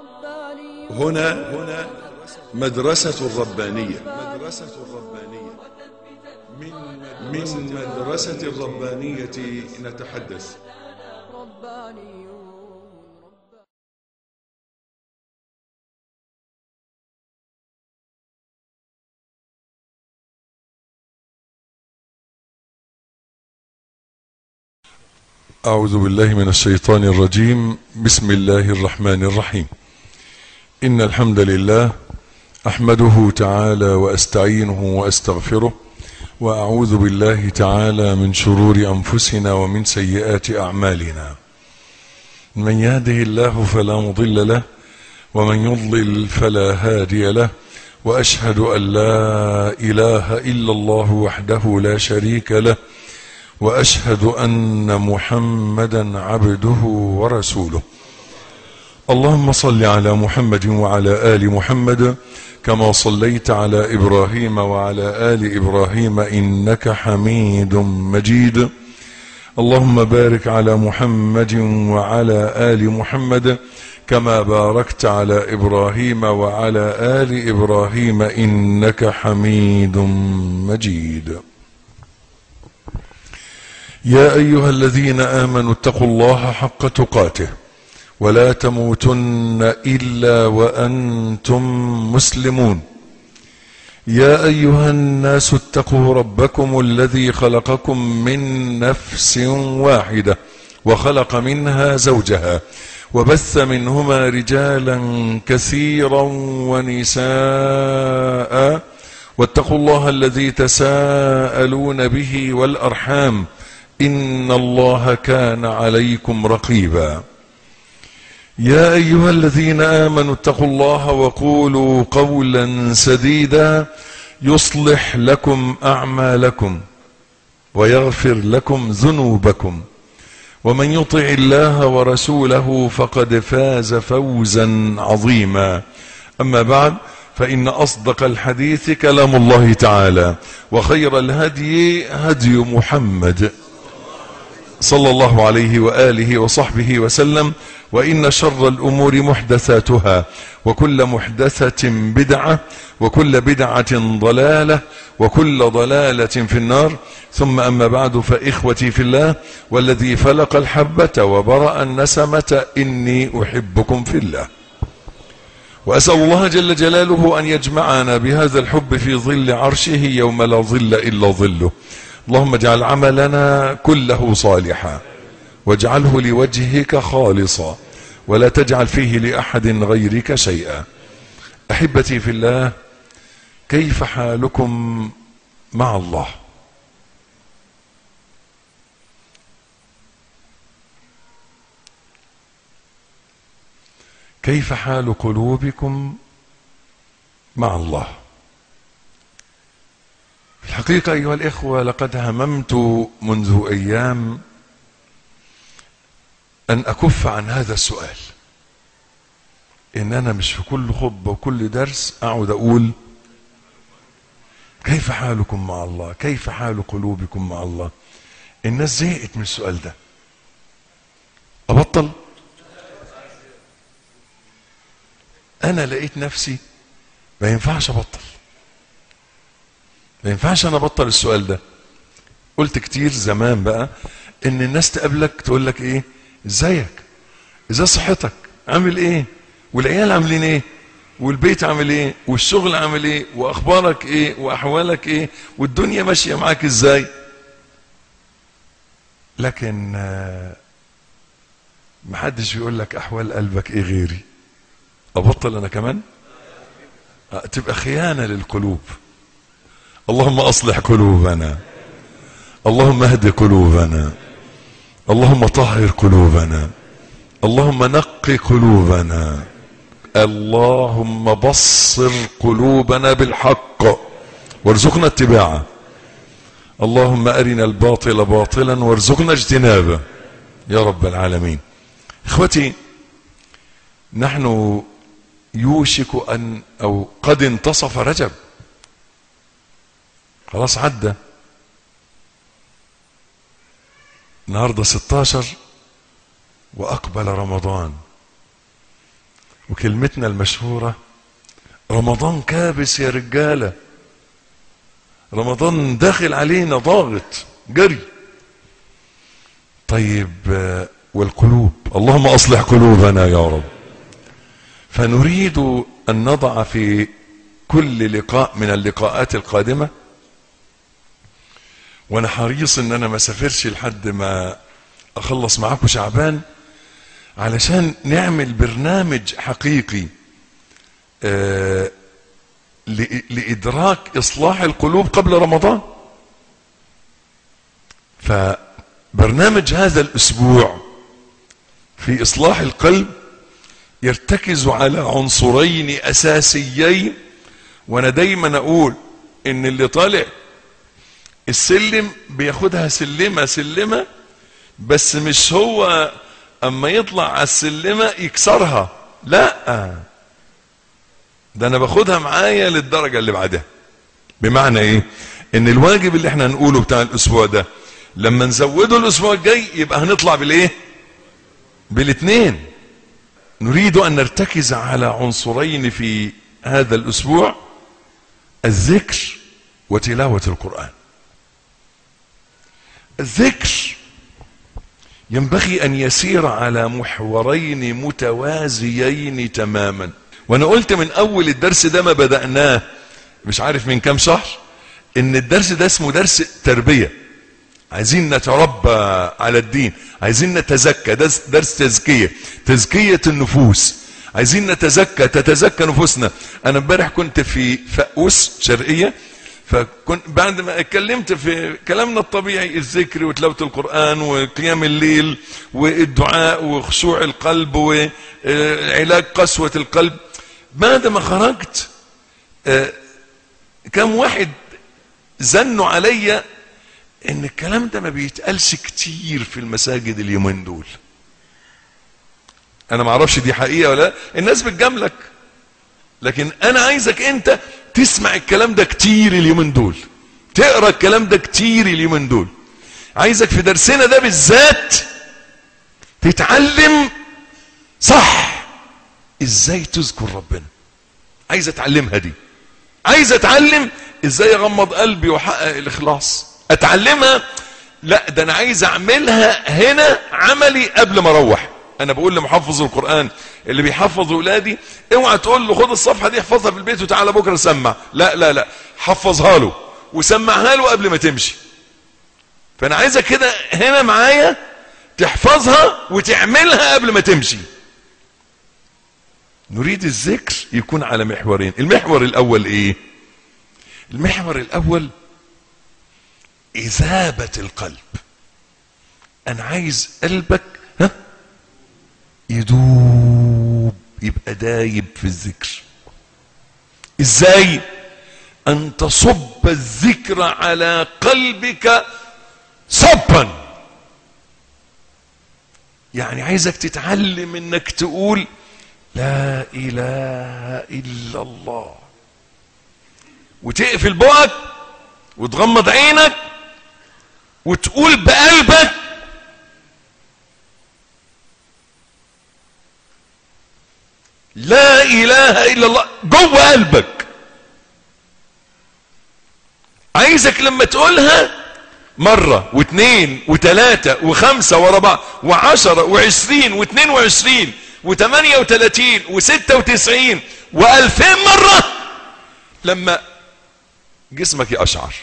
هنا هنا مدرسة الربانية مدرسة الربانية من مدرسة الربانية نتحدث أعوذ بالله من الشيطان الرجيم بسم الله الرحمن الرحيم إن الحمد لله أحمده تعالى وأستعينه وأستغفره وأعوذ بالله تعالى من شرور أنفسنا ومن سيئات أعمالنا من يهده الله فلا مضل له ومن يضلل فلا هادي له وأشهد أن لا إله إلا الله وحده لا شريك له واشهد ان محمدا عبده ورسوله اللهم صل على محمد وعلى ال محمد كما صليت على ابراهيم وعلى ال ابراهيم انك حميد مجيد اللهم بارك على محمد وعلى ال محمد كما باركت على ابراهيم وعلى ال ابراهيم انك حميد مجيد يا ايها الذين امنوا اتقوا الله حق تقاته ولا تموتن الا وانتم مسلمون يا ايها الناس اتقوا ربكم الذي خلقكم من نفس واحده وخلق منها زوجها وبث منهما رجالا كثيرا ونساء واتقوا الله الذي تساءلون به والارحام ان الله كان عليكم رقيبا يا ايها الذين امنوا اتقوا الله وقولوا قولا سديدا يصلح لكم اعمالكم ويغفر لكم ذنوبكم ومن يطع الله ورسوله فقد فاز فوزا عظيما اما بعد فان اصدق الحديث كلام الله تعالى وخير الهدي هدي محمد صلى الله عليه وآله وصحبه وسلم وإن شر الأمور محدثاتها وكل محدثة بدعة وكل بدعة ضلالة وكل ضلالة في النار ثم أما بعد فإخوتي في الله والذي فلق الحبة وبرأ النسمة إني أحبكم في الله وأسأل الله جل جلاله أن يجمعنا بهذا الحب في ظل عرشه يوم لا ظل إلا ظله اللهم اجعل عملنا كله صالحا واجعله لوجهك خالصا ولا تجعل فيه لأحد غيرك شيئا أحبتي في الله كيف حالكم مع الله كيف حال قلوبكم مع الله في الحقيقة أيها الإخوة لقد هممت منذ أيام أن أكف عن هذا السؤال إن أنا مش في كل خطبة وكل درس أقعد أقول كيف حالكم مع الله كيف حال قلوبكم مع الله الناس زهقت من السؤال ده أبطل أنا لقيت نفسي ما ينفعش أبطل ما ينفعش انا ابطل السؤال ده قلت كتير زمان بقى ان الناس تقابلك تقول لك ايه ازيك ازاي صحتك عامل ايه والعيال عاملين ايه والبيت عامل ايه والشغل عامل ايه واخبارك ايه واحوالك ايه والدنيا ماشيه معاك ازاي لكن محدش بيقول لك احوال قلبك ايه غيري ابطل انا كمان تبقى خيانه للقلوب اللهم اصلح قلوبنا اللهم اهد قلوبنا اللهم طهر قلوبنا اللهم نقي قلوبنا اللهم بصر قلوبنا بالحق وارزقنا اتباعه اللهم ارنا الباطل باطلا وارزقنا اجتنابه يا رب العالمين اخوتي نحن يوشك ان او قد انتصف رجب خلاص عدى النهارده 16 واقبل رمضان وكلمتنا المشهورة رمضان كابس يا رجالة رمضان داخل علينا ضاغط جري طيب آه، والقلوب اللهم اصلح قلوبنا يا رب فنريد ان نضع في كل لقاء من اللقاءات القادمه وانا حريص ان انا ما سافرش لحد ما اخلص معاكم شعبان علشان نعمل برنامج حقيقي آه ل- لادراك اصلاح القلوب قبل رمضان فبرنامج هذا الاسبوع في اصلاح القلب يرتكز على عنصرين اساسيين وانا دايما اقول ان اللي طالع السلم بياخدها سلمه سلمه بس مش هو اما يطلع على السلمه يكسرها لا ده انا باخدها معايا للدرجه اللي بعدها بمعنى ايه ان الواجب اللي احنا هنقوله بتاع الاسبوع ده لما نزوده الاسبوع الجاي يبقى هنطلع بالايه بالاثنين نريد ان نرتكز على عنصرين في هذا الاسبوع الذكر وتلاوه القران الذكر ينبغي ان يسير على محورين متوازيين تماما وانا قلت من اول الدرس ده ما بدأناه مش عارف من كام شهر ان الدرس ده اسمه درس تربية عايزين نتربى على الدين عايزين نتزكى ده درس تزكية تزكية النفوس عايزين نتزكى تتزكى نفوسنا انا امبارح كنت في فقوس شرقية فكنت بعد ما اتكلمت في كلامنا الطبيعي الذكر وتلاوة القرآن وقيام الليل والدعاء وخشوع القلب وعلاج قسوة القلب بعد ما خرجت آه، كم واحد زنوا عليا ان الكلام ده ما بيتقالش كتير في المساجد اليومين دول انا ما اعرفش دي حقيقه ولا لا الناس بتجاملك لكن انا عايزك انت تسمع الكلام ده كتير اليومين دول تقرا الكلام ده كتير اليومين دول عايزك في درسنا ده بالذات تتعلم صح ازاي تذكر ربنا عايز اتعلمها دي عايز اتعلم ازاي اغمض قلبي واحقق الاخلاص اتعلمها لا ده انا عايز اعملها هنا عملي قبل ما اروح انا بقول لمحفظ القران اللي بيحفظ اولادي اوعى تقول له خد الصفحه دي احفظها في البيت وتعالى بكره سمع لا لا لا حفظها له وسمعها له قبل ما تمشي فانا عايزك كده هنا معايا تحفظها وتعملها قبل ما تمشي نريد الذكر يكون على محورين المحور الاول ايه المحور الاول اذابه القلب انا عايز قلبك ها يدوب يبقى دايب في الذكر ازاي ان تصب الذكر على قلبك صبا يعني عايزك تتعلم انك تقول لا اله الا الله وتقفل بقك وتغمض عينك وتقول بقلبك لا اله الا الله جوه قلبك عايزك لما تقولها مرة واثنين وثلاثة وخمسة ورا بعض وعشرة وعشرين واثنين وعشرين وثمانية وثلاثين وستة وتسعين وألفين مرة لما جسمك يقشعر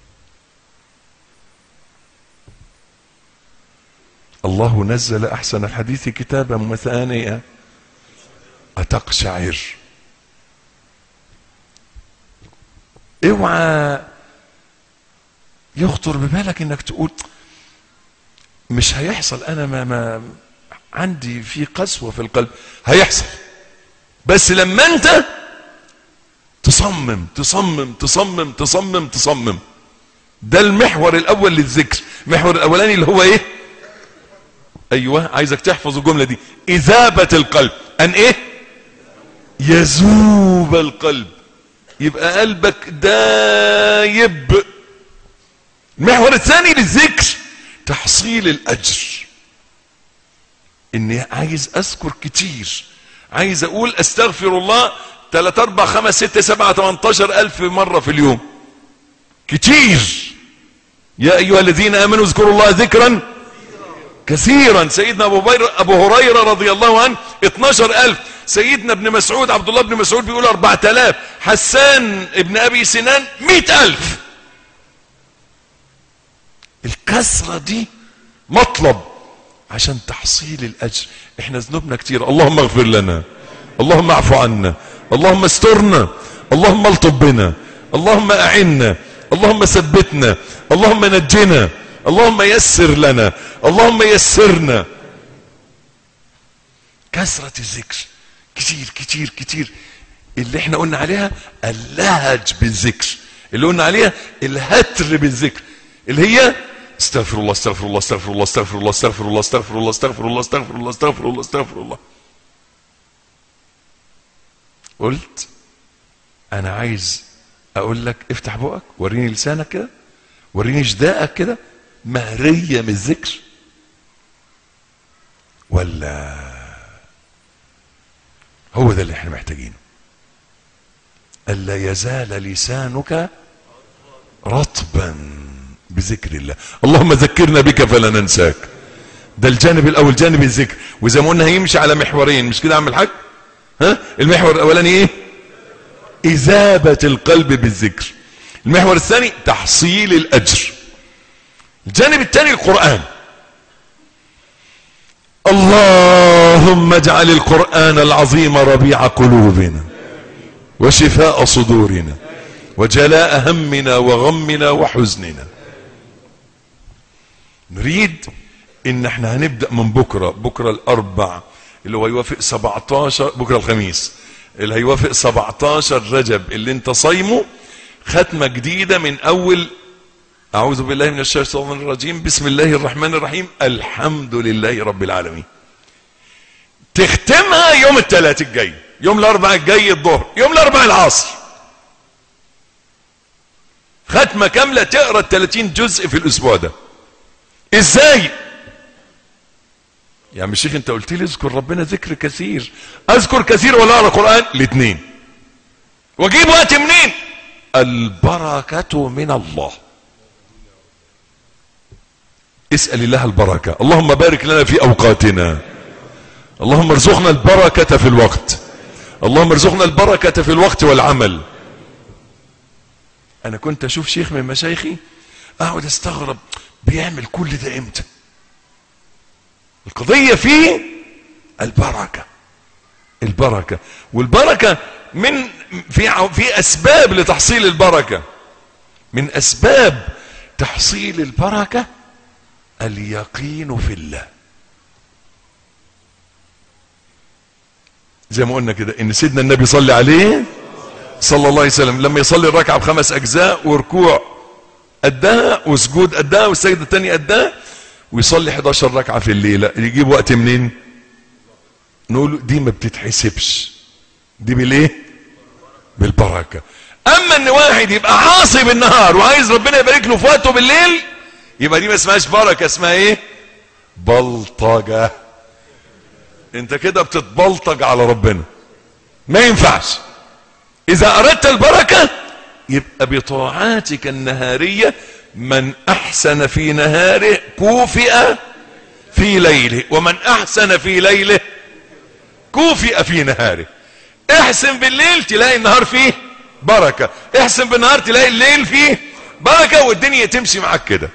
الله نزل أحسن الحديث كتابا مثانيا أتقشعر اوعى يخطر ببالك انك تقول مش هيحصل انا ما, ما عندي في قسوة في القلب هيحصل بس لما انت تصمم تصمم تصمم تصمم تصمم ده المحور الاول للذكر المحور الاولاني اللي هو ايه ايوه عايزك تحفظ الجملة دي اذابة القلب ان ايه يذوب القلب يبقى قلبك دايب المحور الثاني للذكر تحصيل الاجر اني عايز اذكر كتير عايز اقول استغفر الله 3 4 5 6 7 18 الف مرة في اليوم كتير يا ايها الذين امنوا اذكروا الله ذكرا كثيرا سيدنا ابو هريره ابو هريره رضي الله عنه 12000 سيدنا ابن مسعود عبد الله بن مسعود بيقول 4000 حسان ابن ابي سنان 100000 الكثره دي مطلب عشان تحصيل الاجر احنا ذنوبنا كتير اللهم اغفر لنا اللهم اعف عنا اللهم استرنا اللهم الطف بنا اللهم اعنا اللهم ثبتنا اللهم نجنا اللهم يسر لنا اللهم يسرنا كثرة الذكر كتير كتير كتير اللي احنا قلنا عليها اللهج بالذكر اللي قلنا عليها الهتر بالذكر اللي هي استغفر الله استغفر الله استغفر الله استغفر الله استغفر الله استغفر الله استغفر الله استغفر الله استغفر الله استغفر الله قلت انا عايز اقول لك افتح بقك وريني لسانك كده وريني جدائك كده مهرية من الذكر ولا هو ده اللي احنا محتاجينه ألا يزال لسانك رطبا بذكر الله اللهم ذكرنا بك فلا ننساك ده الجانب الاول جانب الذكر وزي ما قلنا هيمشي على محورين مش كده يا عم الحاج ها المحور الاولاني ايه اذابه القلب بالذكر المحور الثاني تحصيل الاجر الجانب الثاني القران اللهم اجعل القران العظيم ربيع قلوبنا وشفاء صدورنا وجلاء همنا وغمنا وحزننا نريد ان احنا هنبدأ من بكرة بكرة الاربع اللي هو يوافق 17 بكرة الخميس اللي هيوافق 17 رجب اللي انت صايمه ختمة جديدة من اول اعوذ بالله من الشيطان الرجيم بسم الله الرحمن الرحيم الحمد لله رب العالمين تختمها يوم الثلاث الجاي يوم الاربع الجاي الظهر يوم الاربع العصر ختمة كاملة تقرا ال 30 جزء في الاسبوع ده ازاي يا عم الشيخ انت قلت لي اذكر ربنا ذكر كثير اذكر كثير ولا اقرا قران الاثنين واجيب وقت منين البركه من الله اسال الله البركه اللهم بارك لنا في اوقاتنا اللهم ارزقنا البركه في الوقت اللهم ارزقنا البركه في الوقت والعمل انا كنت اشوف شيخ من مشايخي اقعد استغرب بيعمل كل ده امتى القضية فيه البركة البركة والبركة من في في اسباب لتحصيل البركة من اسباب تحصيل البركة اليقين في الله زي ما قلنا كده ان سيدنا النبي صلى عليه صلى الله عليه وسلم لما يصلي الركعة بخمس اجزاء وركوع قدها وسجود قدها والسجدة الثانية قدها ويصلي 11 ركعة في الليلة يجيب وقت منين نقول دي ما بتتحسبش دي بالايه بالبركة اما ان واحد يبقى عاصي بالنهار وعايز ربنا يبارك له في وقته بالليل يبقى دي ما اسمهاش بركة اسمها ايه بلطجة انت كده بتتبلطج على ربنا ما ينفعش اذا اردت البركة يبقى بطاعاتك النهارية من احسن في نهاره كوفئ في ليله ومن احسن في ليله كوفئ في نهاره احسن بالليل تلاقي النهار فيه بركة احسن بالنهار تلاقي الليل فيه بركة والدنيا تمشي معاك كده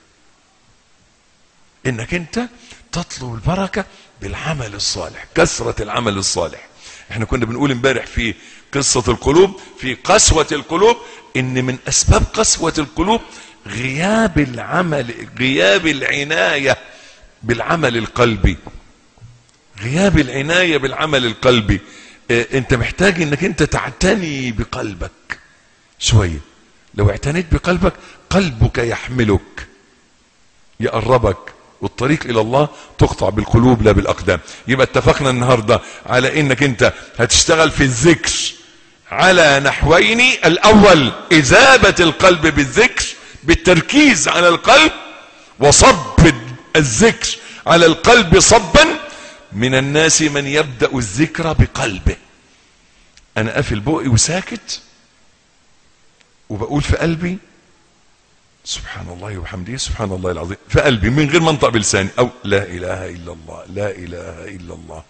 انك انت تطلب البركة بالعمل الصالح كثرة العمل الصالح احنا كنا بنقول امبارح في قصة القلوب في قسوة القلوب ان من اسباب قسوة القلوب غياب العمل غياب العناية بالعمل القلبي غياب العناية بالعمل القلبي اه انت محتاج انك انت تعتني بقلبك شوية لو اعتنيت بقلبك قلبك يحملك يقربك والطريق الى الله تقطع بالقلوب لا بالاقدام يبقى اتفقنا النهارده على انك انت هتشتغل في الذكر على نحوين الاول اذابه القلب بالذكر بالتركيز على القلب وصب الذكر على القلب صبا من الناس من يبدأ الذكر بقلبه انا قافل بقي وساكت وبقول في قلبي سبحان الله وبحمده سبحان الله العظيم في قلبي من غير ما انطق بلساني او لا اله الا الله لا اله الا الله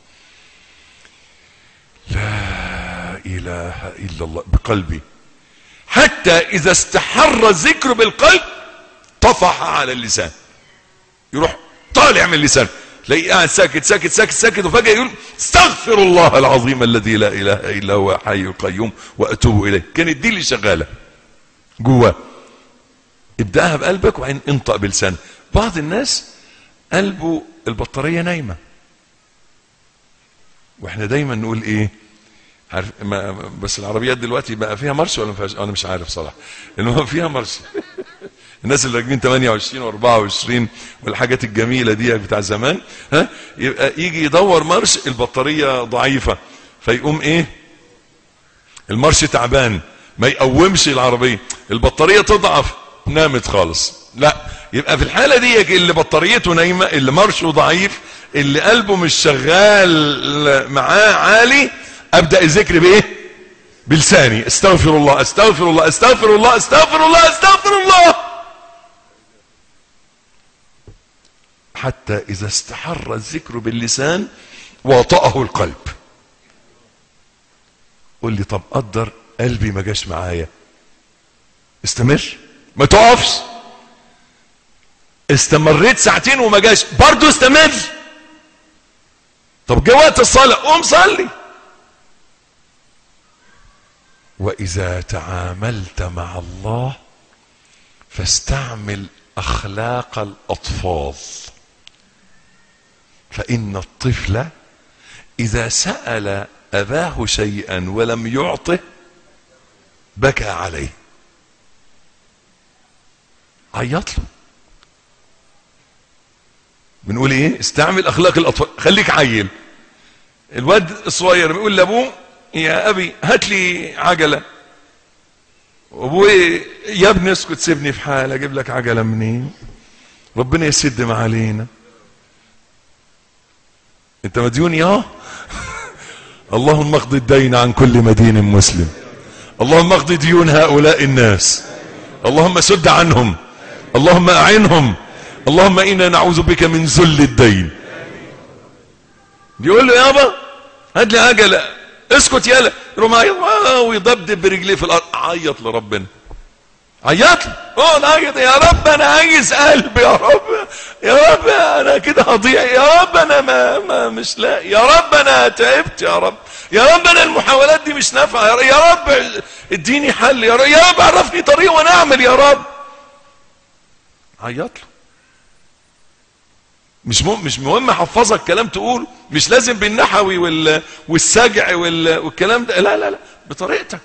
لا اله الا الله بقلبي حتى اذا استحر الذكر بالقلب طفح على اللسان يروح طالع من اللسان تلاقيه قاعد ساكت ساكت ساكت ساكت وفجأة يقول استغفر الله العظيم الذي لا اله الا هو حي القيوم واتوب اليه كانت دي اللي شغاله جواه ابدأها بقلبك وبعدين انطق بلسانك بعض الناس قلبه البطارية نايمة واحنا دايما نقول ايه عارف ما بس العربيات دلوقتي بقى فيها مرش ولا ما فيهاش انا مش عارف صراحه انما فيها مرش الناس اللي راكبين 28 و24 والحاجات الجميله دي بتاع زمان ها يبقى يجي يدور مرش البطاريه ضعيفه فيقوم ايه المرش تعبان ما يقومش العربيه البطاريه تضعف نامت خالص لا يبقى في الحاله دي اللي بطاريته نايمه اللي مرشه ضعيف اللي قلبه مش شغال معاه عالي ابدا الذكر بايه بلساني استغفر الله استغفر الله استغفر الله استغفر الله استغفر الله حتى اذا استحر الذكر باللسان وطأه القلب قول لي طب قدر قلبي ما جاش معايا استمر ما تقفش استمريت ساعتين وما جاش برضه استمر طب جه وقت الصلاه قوم صلي واذا تعاملت مع الله فاستعمل اخلاق الاطفال فان الطفل اذا سال اباه شيئا ولم يعطه بكى عليه عيط له بنقول ايه استعمل اخلاق الاطفال خليك عيل الواد الصغير بيقول لابوه يا ابي هات لي عجله وابوه يا ابني اسكت سيبني في حالي اجيب لك عجله منين ربنا يسد ما علينا انت مديون يا اللهم اقض الدين عن كل مدين مسلم اللهم اقض ديون هؤلاء الناس اللهم سد عنهم اللهم اعنهم اللهم انا نعوذ بك من ذل الدين بيقول له يابا هات لي عجله اسكت يالا يروح عيط ويضبدب برجليه في الارض عيط لربنا عيط له اقعد عيط يا رب انا عايز قلب يا رب يا رب انا كده هضيع يا رب انا ما, ما مش لا يا رب انا تعبت يا رب يا رب انا المحاولات دي مش نافعه يا رب اديني حل يا رب يا رب عرفني طريق وانا اعمل يا رب عيط له مش مهم مش مهم احفظك كلام تقول مش لازم بالنحوي وال والسجع وال والكلام ده لا لا لا بطريقتك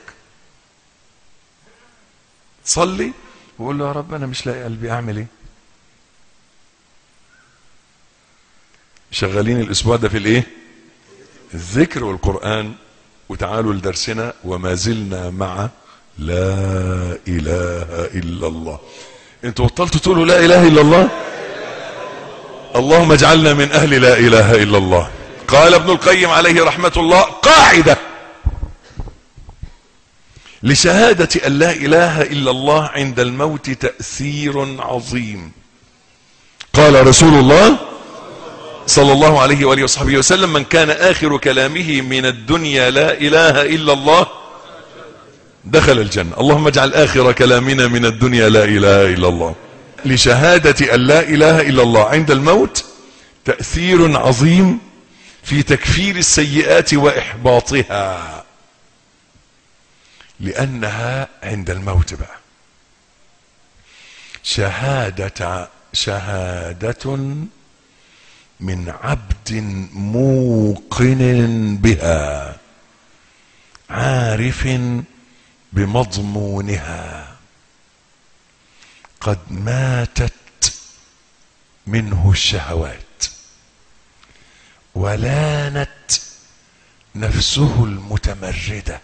صلي وقول له يا رب انا مش لاقي قلبي اعمل ايه شغالين الاسبوع ده في الايه الذكر والقران وتعالوا لدرسنا وما زلنا مع لا اله الا الله انتوا بطلتوا تقولوا لا اله الا الله اللهم اجعلنا من اهل لا اله الا الله قال ابن القيم عليه رحمه الله قاعده لشهاده ان لا اله الا الله عند الموت تاثير عظيم قال رسول الله صلى الله عليه واله وصحبه وسلم من كان اخر كلامه من الدنيا لا اله الا الله دخل الجنه اللهم اجعل اخر كلامنا من الدنيا لا اله الا الله لشهادة أن لا إله إلا الله عند الموت تأثير عظيم في تكفير السيئات وإحباطها لأنها عند الموت بقى شهادة شهادة من عبد موقن بها عارف بمضمونها قد ماتت منه الشهوات ولانت نفسه المتمرده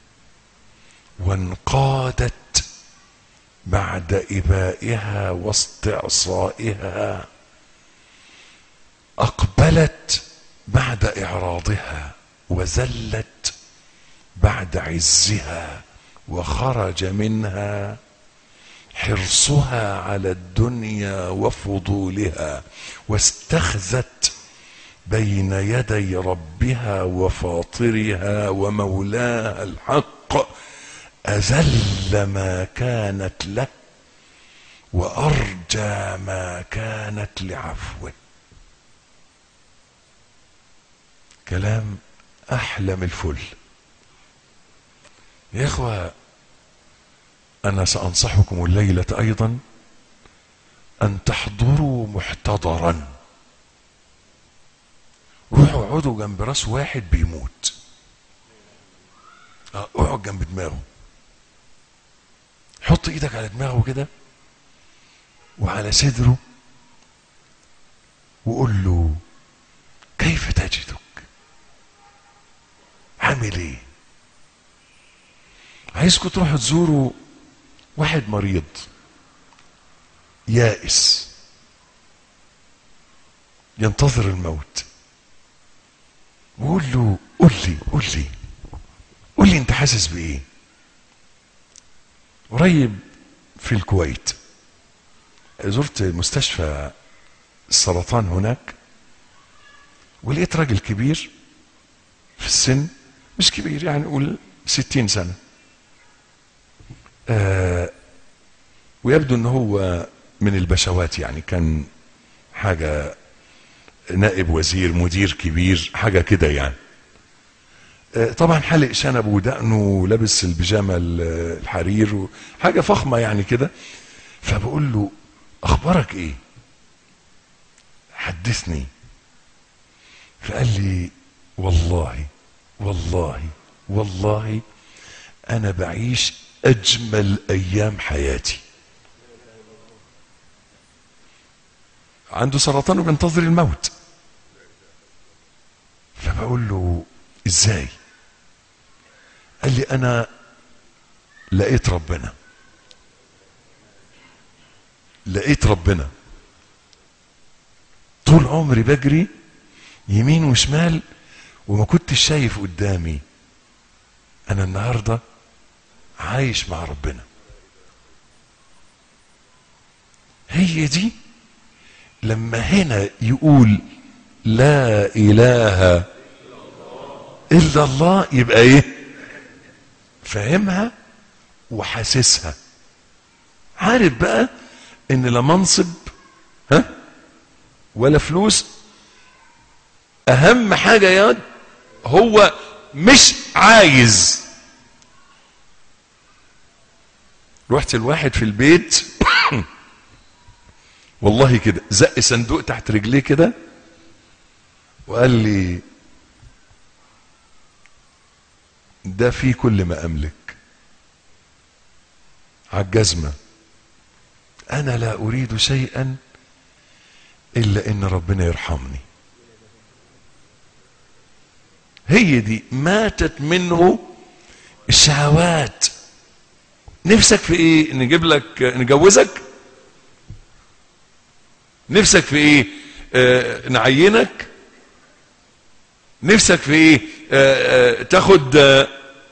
وانقادت بعد ابائها واستعصائها اقبلت بعد إعراضها وزلت بعد عزها وخرج منها حرصها على الدنيا وفضولها واستخذت بين يدي ربها وفاطرها ومولاها الحق أذل ما كانت له وأرجى ما كانت لعفوه كلام أحلى من الفل يا إخوة أنا سأنصحكم الليلة أيضا أن تحضروا محتضرا روحوا اقعدوا جنب راس واحد بيموت اه، اقعد جنب دماغه حط ايدك على دماغه كده وعلى صدره وقول له كيف تجدك عامل ايه عايزكم تروحوا تزوروا واحد مريض يائس ينتظر الموت وقول له قول لي قول لي قول لي انت حاسس بايه قريب في الكويت زرت مستشفى السرطان هناك ولقيت راجل كبير في السن مش كبير يعني قول ستين سنة آه ويبدو ان هو من البشوات يعني كان حاجة نائب وزير مدير كبير حاجة كده يعني آه طبعا حلق شنبه ودقنه ولابس البيجامة ال- الحرير حاجة فخمة يعني كده فبقول له اخبارك ايه حدثني فقال لي والله والله والله انا بعيش اجمل ايام حياتي عنده سرطان وبينتظر الموت فبقول له ازاي قال لي انا لقيت ربنا لقيت ربنا طول عمري بجري يمين وشمال وما كنتش شايف قدامي انا النهارده عايش مع ربنا هي دي لما هنا يقول لا اله الا الله يبقى ايه فاهمها وحاسسها عارف بقى ان لا منصب ها ولا فلوس اهم حاجه يا هو مش عايز رحت الواحد في البيت والله كده زق صندوق تحت رجليه كده وقال لي ده فيه كل ما املك عالجزمه انا لا اريد شيئا الا ان ربنا يرحمني هي دي ماتت منه الشهوات نفسك في ايه نجيب لك نجوزك نفسك في ايه آه نعينك نفسك في ايه آه آه تاخد آه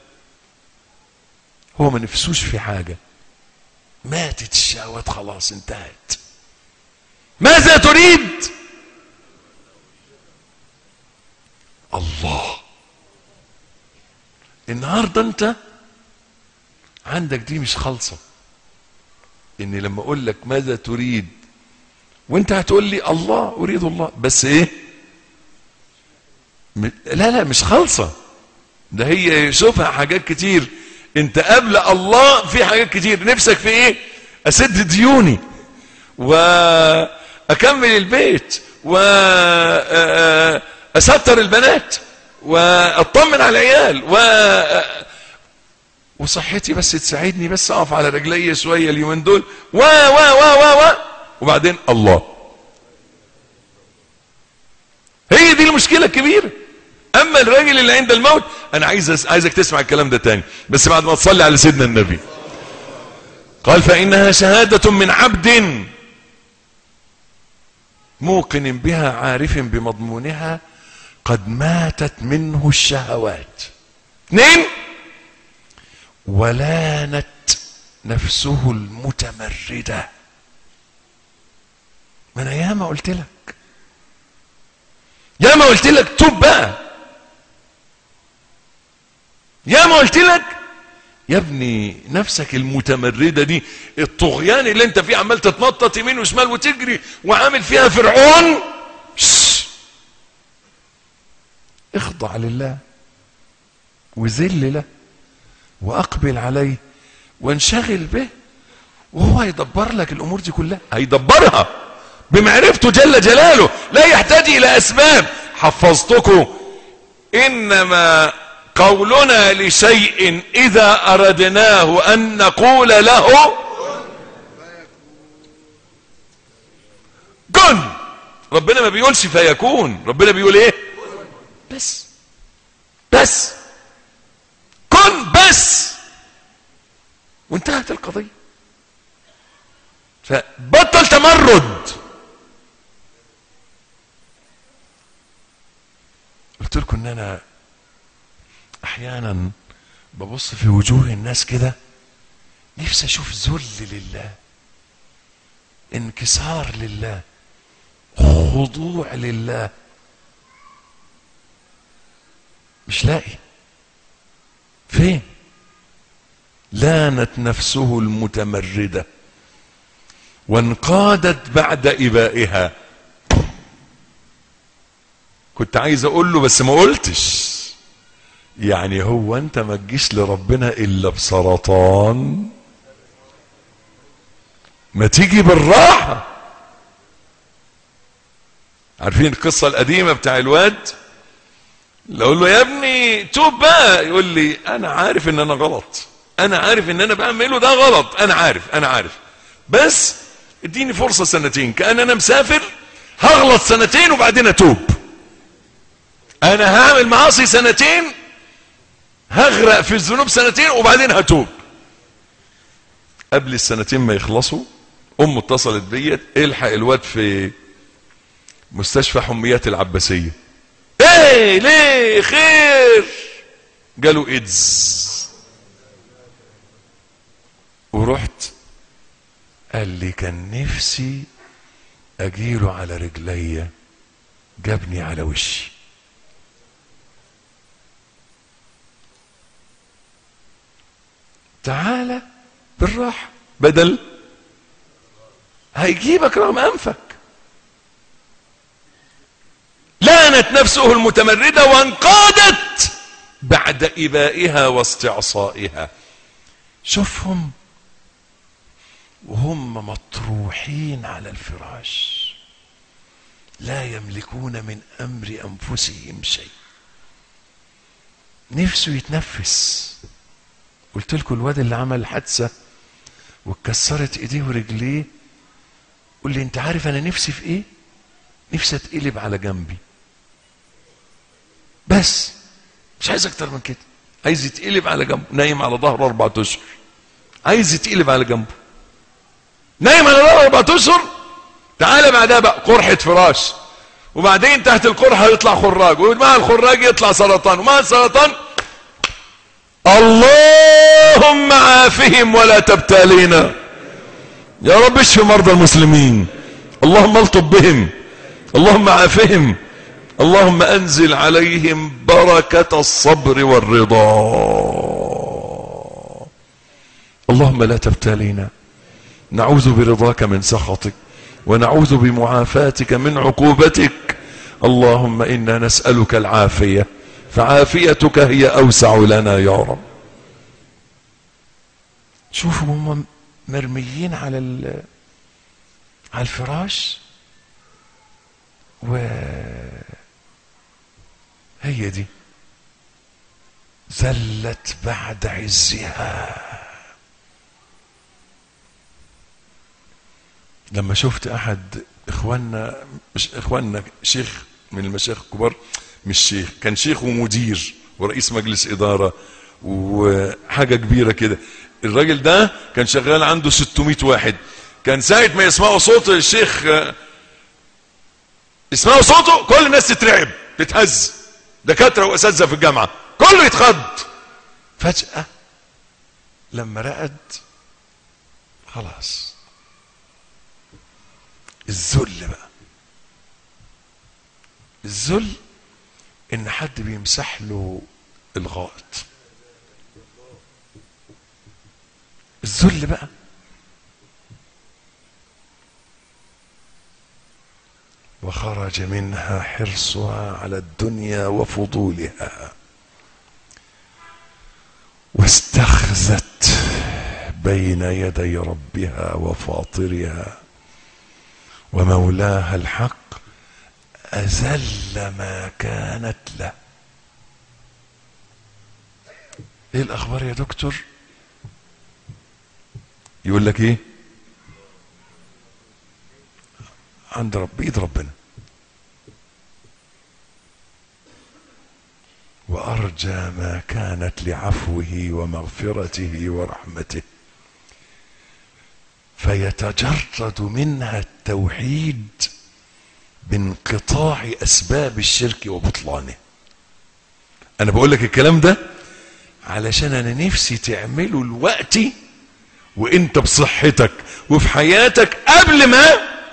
هو ما نفسوش في حاجة ماتت الشهوات خلاص انتهت ماذا تريد الله النهارده انت عندك دي مش خالصه ان لما اقول لك ماذا تريد وانت هتقول لي الله اريد الله بس ايه م- لا لا مش خالصه ده هي يشوفها حاجات كتير انت قبل الله في حاجات كتير نفسك في ايه اسد ديوني واكمل البيت واسطر البنات واطمن على العيال و وصحتي بس تساعدني بس اقف على رجلي شويه اليومين دول و و و و و وبعدين الله هي دي المشكله الكبيره اما الراجل اللي عند الموت انا عايز عايزك تسمع الكلام ده تاني بس بعد ما تصلي على سيدنا النبي قال فانها شهاده من عبد موقن بها عارف بمضمونها قد ماتت منه الشهوات اثنين ولانت نفسه المتمردة ما انا ياما قلت لك ياما قلت لك توب بقى ياما قلت لك يا ابني نفسك المتمردة دي الطغيان اللي انت فيه عمال تتنطط يمين وشمال وتجري وعامل فيها فرعون شش. اخضع لله وذل له واقبل عليه وانشغل به وهو هيدبر لك الامور دي كلها هيدبرها بمعرفته جل جلاله لا يحتاج الى اسباب حفظتكم انما قولنا لشيء اذا اردناه ان نقول له كن ربنا ما بيقولش فيكون ربنا بيقول ايه بس بس كن بس وانتهت القضية فبطل تمرد قلت لكم ان انا احيانا ببص في وجوه الناس كده نفسي اشوف ذل لله انكسار لله خضوع لله مش لاقي فين لانت نفسه المتمردة وانقادت بعد إبائها كنت عايز اقول له بس ما قلتش يعني هو انت ما تجيش لربنا الا بسرطان ما تيجي بالراحة عارفين القصة القديمة بتاع الواد لو اقول له يا ابني توب بقى يقول لي انا عارف ان انا غلط انا عارف ان انا بعمله ده غلط انا عارف انا عارف بس اديني فرصة سنتين كأن انا مسافر هغلط سنتين وبعدين اتوب انا هعمل معاصي سنتين هغرق في الذنوب سنتين وبعدين هتوب قبل السنتين ما يخلصوا امه اتصلت بيا الحق الواد في مستشفى حميات العباسيه ايه ليه خير جاله ايدز ورحت قال لي كان نفسي اجيله على رجليا جابني على وشي تعالى بالراحة بدل هيجيبك رغم أنفك لانت نفسه المتمردة وانقادت بعد إبائها واستعصائها شوفهم وهم مطروحين على الفراش لا يملكون من أمر أنفسهم شيء نفسه يتنفس قلت لكم الواد اللي عمل حادثة واتكسرت ايديه ورجليه قول لي انت عارف انا نفسي في ايه نفسي اتقلب على جنبي بس مش عايز اكتر من كده عايز يتقلب على جنبه نايم على ظهره اربع اشهر عايز يتقلب على جنبه نايم على ظهره اربع اشهر تعالى بعدها بقى قرحة فراش وبعدين تحت القرحة يطلع خراج ومع الخراج يطلع سرطان ومع السرطان اللهم عافهم ولا تبتالينا يا رب اشف مرضى المسلمين اللهم الطب بهم اللهم عافهم اللهم انزل عليهم بركة الصبر والرضا اللهم لا تبتالينا نعوذ برضاك من سخطك ونعوذ بمعافاتك من عقوبتك اللهم انا نسألك العافية فعافيتك هي اوسع لنا يا رب شوفوا هم مرميين على على الفراش و هي دي ذلت بعد عزها لما شفت احد اخواننا مش اخواننا شيخ من المشايخ الكبار مش شيخ كان شيخ ومدير ورئيس مجلس اداره وحاجه كبيره كده الراجل ده كان شغال عنده 600 واحد كان ساعه ما يسمعوا صوت الشيخ يسمعوا صوته كل الناس تترعب تتهز دكاتره واساتذه في الجامعه كله يتخض فجاه لما رقد خلاص الذل بقى الذل ان حد بيمسح له الغائط الذل بقى وخرج منها حرصها على الدنيا وفضولها واستخزت بين يدي ربها وفاطرها ومولاها الحق أذل ما كانت له ايه الاخبار يا دكتور يقول لك ايه عند رب ايد ربنا وارجى ما كانت لعفوه ومغفرته ورحمته فيتجرد منها التوحيد بانقطاع اسباب الشرك وبطلانه انا بقول لك الكلام ده علشان انا نفسي تعمله الوقت وانت بصحتك وفي حياتك قبل ما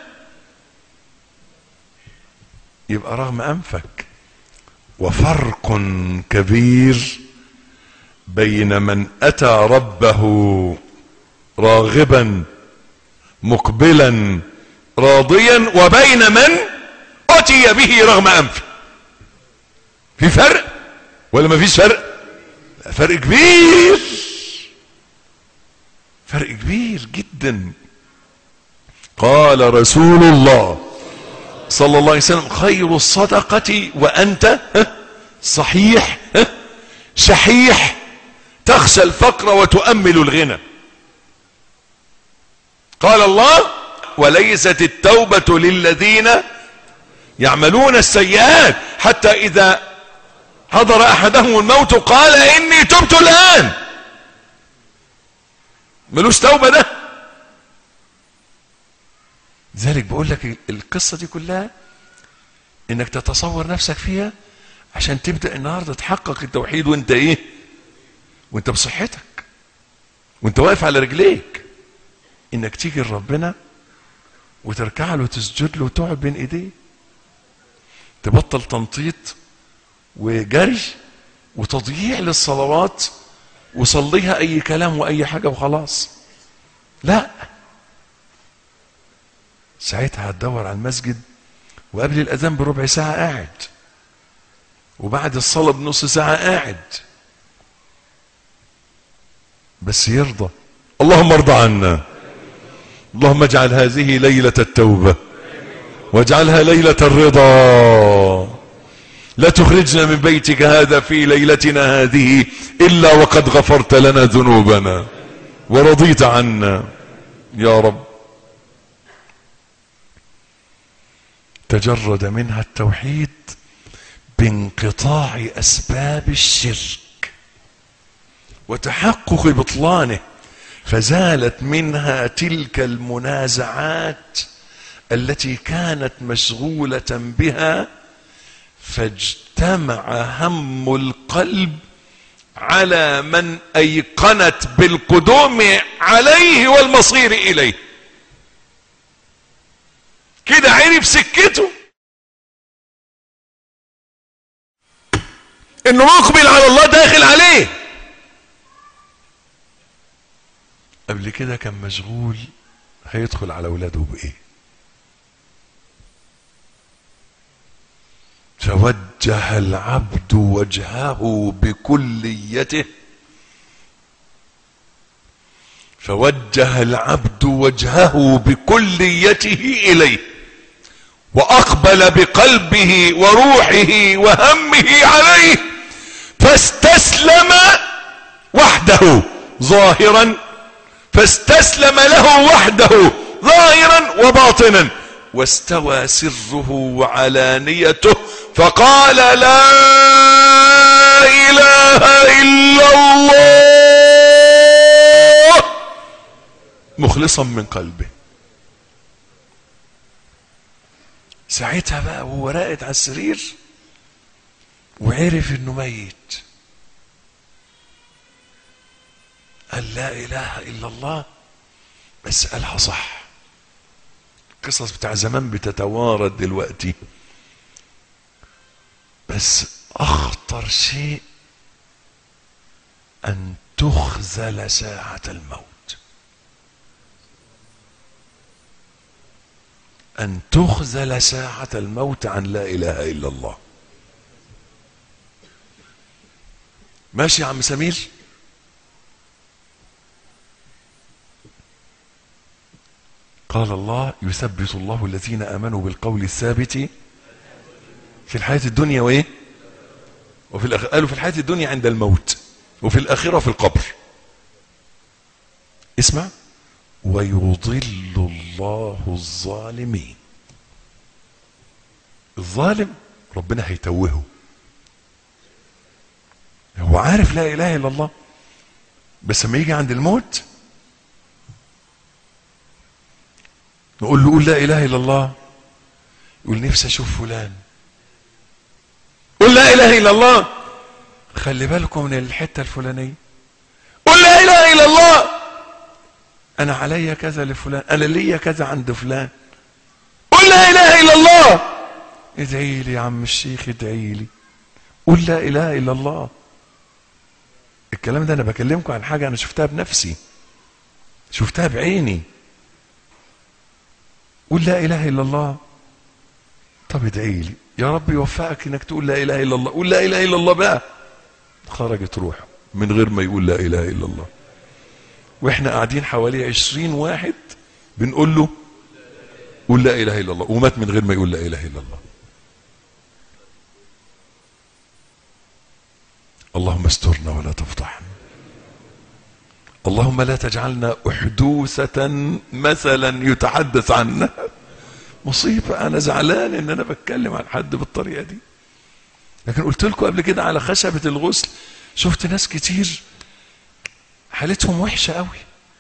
يبقى رغم انفك وفرق كبير بين من اتى ربه راغبا مقبلا راضيا وبين من اتي به رغم انفه في فرق ولا ما فيش فرق لا فرق كبير فرق كبير جدا قال رسول الله صلى الله عليه وسلم خير الصدقة وأنت صحيح شحيح تخشى الفقر وتؤمل الغنى قال الله وليست التوبة للذين يعملون السيئات حتى إذا حضر أحدهم الموت قال إني تبت الآن ملوش توبة ده لذلك بقول لك القصة دي كلها انك تتصور نفسك فيها عشان تبدأ النهاردة تحقق التوحيد وانت ايه وانت بصحتك وانت واقف على رجليك انك تيجي لربنا وتركع له وتسجد له وتقعد بين ايديه تبطل تنطيط وجري وتضييع للصلوات وصليها اي كلام واي حاجة وخلاص لا ساعتها هتدور على المسجد وقبل الاذان بربع ساعة قاعد وبعد الصلاة بنص ساعة قاعد بس يرضى اللهم ارضى عنا اللهم اجعل هذه ليلة التوبة واجعلها ليلة الرضا لا تخرجنا من بيتك هذا في ليلتنا هذه إلا وقد غفرت لنا ذنوبنا ورضيت عنا يا رب تجرد منها التوحيد بانقطاع أسباب الشرك وتحقق بطلانه فزالت منها تلك المنازعات التي كانت مشغولة بها فاجتمع هم القلب على من ايقنت بالقدوم عليه والمصير اليه كده عرف سكته انه مقبل على الله داخل عليه قبل كده كان مشغول هيدخل على اولاده بايه فوجه العبد وجهه بكليته فوجه العبد وجهه بكليته اليه واقبل بقلبه وروحه وهمه عليه فاستسلم وحده ظاهرا فاستسلم له وحده ظاهرا وباطنا واستوى سره وعلانيته فقال لا اله الا الله مخلصا من قلبه ساعتها بقى وهو راقد على السرير وعرف انه ميت قال لا اله الا الله بس قالها صح القصص بتاع زمان بتتوارد دلوقتي بس اخطر شيء ان تخزل ساعة الموت ان تخزل ساعة الموت عن لا اله الا الله ماشي يا عم سمير قال الله يثبت الله الذين امنوا بالقول الثابت في الحياة الدنيا وايه وفي الأخ... قالوا في الحياة الدنيا عند الموت وفي الآخرة في القبر اسمع ويضل الله الظالمين الظالم ربنا هيتوهه هو عارف لا اله الا الله بس لما يجي عند الموت نقول له قول لا اله الا الله يقول نفسي اشوف فلان قول لا اله الا الله خلي بالكم من الحته الفلانيه قول لا اله الا الله انا عليا كذا لفلان انا ليا كذا عند فلان قول لا اله الا الله ادعي لي يا عم الشيخ ادعي لي قول لا اله الا الله الكلام ده انا بكلمكم عن حاجه انا شفتها بنفسي شفتها بعيني قول لا اله الا الله طب ادعي لي يا رب يوفقك انك تقول لا اله الا الله قول لا اله الا الله بقى خرجت روحه من غير ما يقول لا اله الا الله واحنا قاعدين حوالي عشرين واحد بنقول له قول لا اله الا الله ومات من غير ما يقول لا اله الا الله اللهم استرنا ولا تفضحنا اللهم لا تجعلنا احدوثة مثلا يتحدث عنها مصيبة انا زعلان ان انا بتكلم عن حد بالطريقة دي لكن قلت لكم قبل كده على خشبة الغسل شفت ناس كتير حالتهم وحشة قوي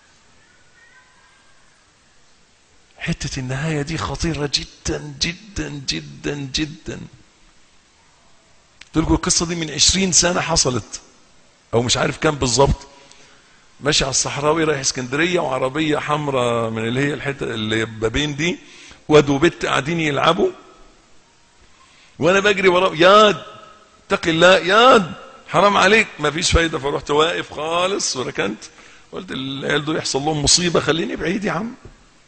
حتة النهاية دي خطيرة جدا جدا جدا جدا قلت لكم القصة دي من عشرين سنة حصلت او مش عارف كام بالظبط ماشي على الصحراوي رايح اسكندرية وعربية حمراء من اللي هي الحتة اللي بابين دي واد وبت قاعدين يلعبوا وانا بجري وراه ياد اتق الله ياد حرام عليك ما فيش فايده فرحت واقف خالص وركنت قلت العيال دول يحصل لهم مصيبه خليني بعيد يا عم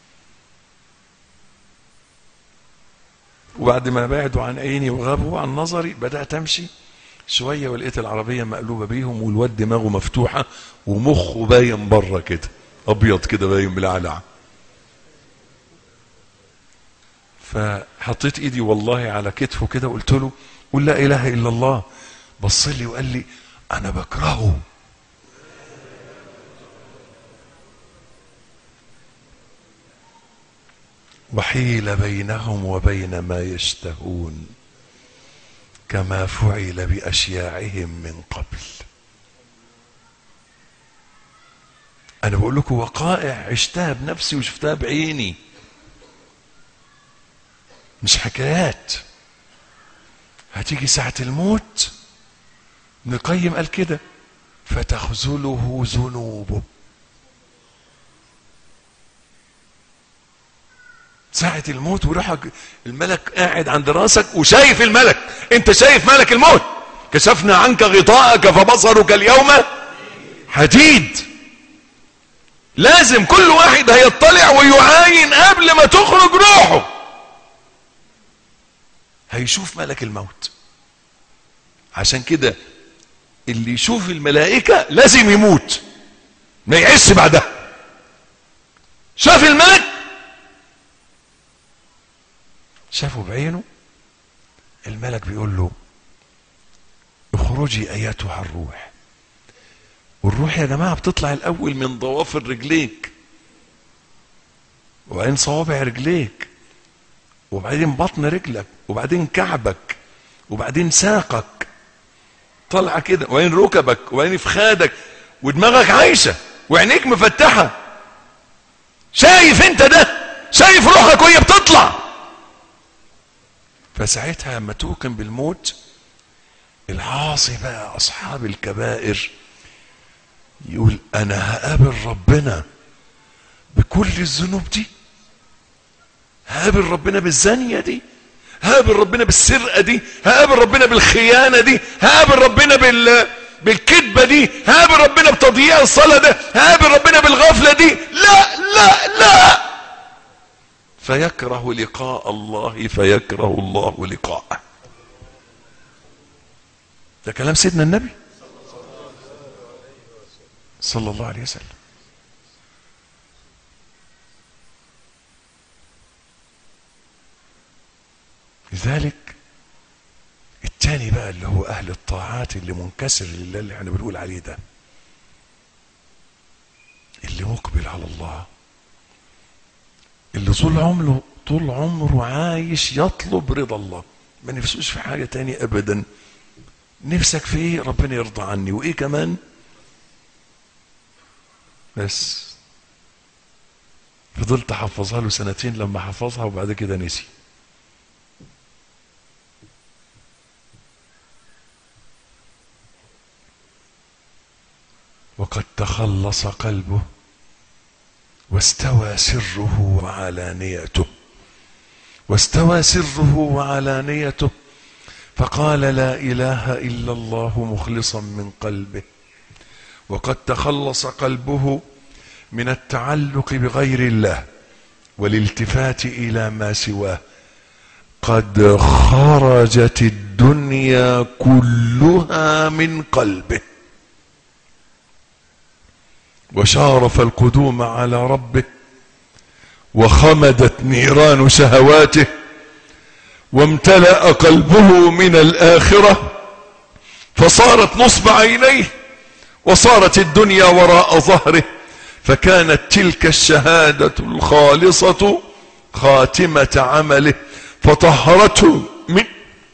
وبعد ما بعدوا عن عيني وغابوا عن نظري بدات امشي شويه ولقيت العربيه مقلوبه بيهم والواد دماغه مفتوحه ومخه باين بره كده ابيض كده باين بالعلع فحطيت ايدي والله على كتفه كده وقلت له قول لا اله الا الله بص لي وقال لي انا بكرهه وحيل بينهم وبين ما يشتهون كما فعل باشياعهم من قبل انا بقول لكم وقائع عشتها بنفسي وشفتها بعيني مش حكايات هتيجي ساعة الموت ابن القيم قال كده فتخذله ذنوبه ساعة الموت وروحك الملك قاعد عند راسك وشايف الملك انت شايف ملك الموت كشفنا عنك غطاءك فبصرك اليوم حديد لازم كل واحد هيطلع ويعاين قبل ما تخرج روحه هيشوف ملك الموت عشان كده اللي يشوف الملائكة لازم يموت ما يعيش بعدها شاف الملك شافه بعينه الملك بيقول له اخرجي ايتها الروح والروح يا جماعة بتطلع الاول من ضوافر رجليك وبعدين صوابع رجليك وبعدين بطن رجلك وبعدين كعبك وبعدين ساقك طالعه كده وبعدين ركبك وبعدين فخادك ودماغك عايشه وعينيك مفتحه شايف انت ده شايف روحك وهي بتطلع فساعتها لما توقن بالموت العاصي بقى اصحاب الكبائر يقول انا هقابل ربنا بكل الذنوب دي هقابل ربنا بالزانية دي هقابل ربنا بالسرقة دي هقابل ربنا بالخيانة دي هقابل ربنا بال بالكذبة دي هقابل ربنا بتضييع الصلاة ده هقابل ربنا بالغفلة دي لا لا لا فيكره لقاء الله فيكره الله لقاءه ده كلام سيدنا النبي صلى الله عليه وسلم لذلك التاني بقى اللي هو اهل الطاعات اللي منكسر لله اللي احنا بنقول عليه ده اللي مقبل على الله اللي طول عمره طول عمره عايش يطلب رضا الله ما نفسوش في حاجة تانية ابدا نفسك في ايه ربنا يرضى عني وايه كمان بس فضلت احفظها له سنتين لما حفظها وبعد كده نسي وقد تخلص قلبه واستوى سره وعلانيته واستوى سره وعلانيته فقال لا اله الا الله مخلصا من قلبه وقد تخلص قلبه من التعلق بغير الله والالتفات الى ما سواه قد خرجت الدنيا كلها من قلبه وشارف القدوم على ربه وخمدت نيران شهواته وامتلأ قلبه من الآخرة فصارت نصب عينيه وصارت الدنيا وراء ظهره فكانت تلك الشهادة الخالصة خاتمة عمله فطهرته من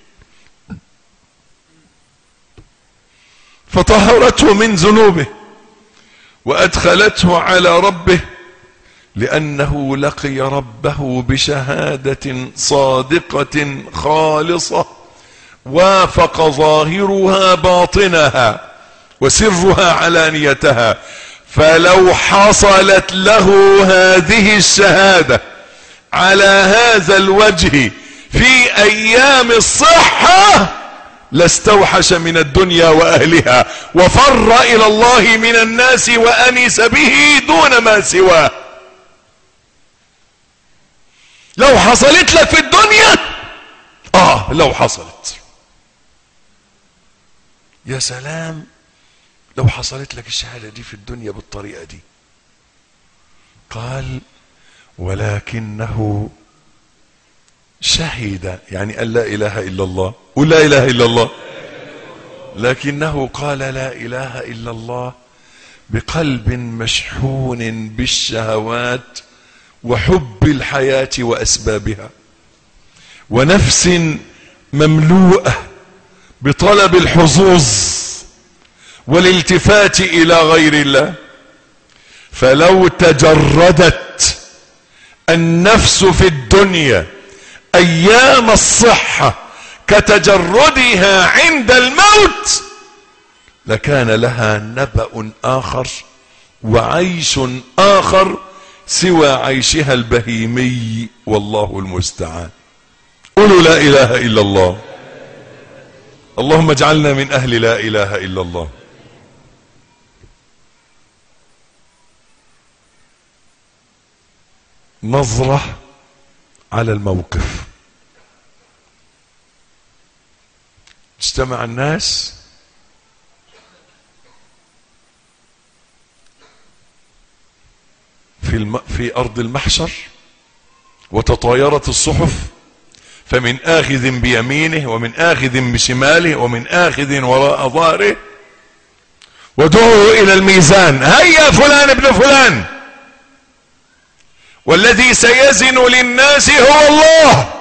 فطهرته من ذنوبه وادخلته على ربه لانه لقي ربه بشهاده صادقه خالصه وافق ظاهرها باطنها وسرها علانيتها فلو حصلت له هذه الشهاده على هذا الوجه في ايام الصحه لاستوحش من الدنيا واهلها وفر الى الله من الناس وانس به دون ما سواه لو حصلت لك في الدنيا اه لو حصلت يا سلام لو حصلت لك الشهادة دي في الدنيا بالطريقة دي قال ولكنه شهد يعني أن لا إله إلا الله قل لا إله إلا الله لكنه قال لا إله إلا الله بقلب مشحون بالشهوات وحب الحياة وأسبابها ونفس مملوءة بطلب الحظوظ والالتفات إلى غير الله فلو تجردت النفس في الدنيا ايام الصحة كتجردها عند الموت لكان لها نبأ اخر وعيش اخر سوى عيشها البهيمي والله المستعان قولوا لا اله الا الله اللهم اجعلنا من اهل لا اله الا الله نظرة على الموقف اجتمع الناس في, الم... في أرض المحشر وتطايرت الصحف فمن آخذ بيمينه ومن آخذ بشماله ومن آخذ وراء ظهره ودعوا إلى الميزان هيا فلان ابن فلان والذي سيزن للناس هو الله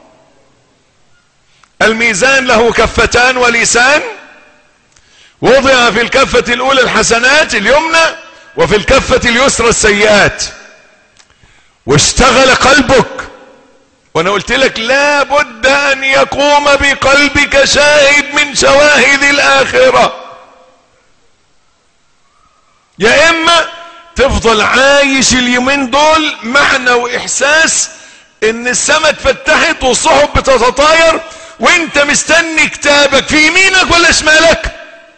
الميزان له كفتان ولسان وضع في الكفة الأولى الحسنات اليمنى وفي الكفة اليسرى السيئات واشتغل قلبك وانا قلت لك لا بد ان يقوم بقلبك شاهد من شواهد الاخرة يا اما تفضل عايش اليومين دول معنى واحساس ان السماء اتفتحت والصحف بتتطاير وانت مستني كتابك في يمينك ولا شمالك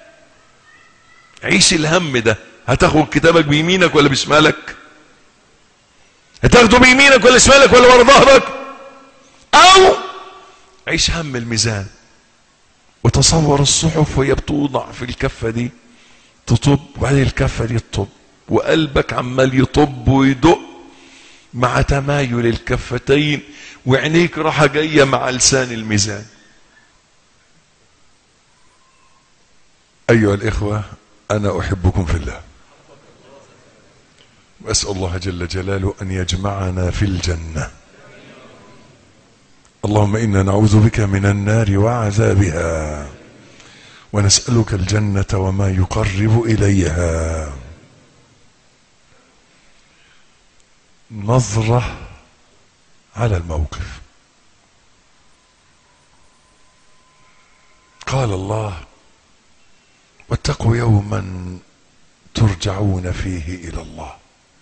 عيش الهم ده هتاخد كتابك بيمينك ولا بشمالك هتاخده بيمينك ولا شمالك ولا ورا ظهرك او عيش هم الميزان وتصور الصحف وهي بتوضع في الكفة دي تطب وبعدين الكفة دي تطب وقلبك عمال يطب ويدق مع تمايل الكفتين وعينيك راحة جاية مع لسان الميزان أيها الإخوة أنا أحبكم في الله وأسأل الله جل جلاله أن يجمعنا في الجنة اللهم إنا نعوذ بك من النار وعذابها ونسألك الجنة وما يقرب إليها نظرة على الموقف قال الله واتقوا يوما ترجعون فيه إلى الله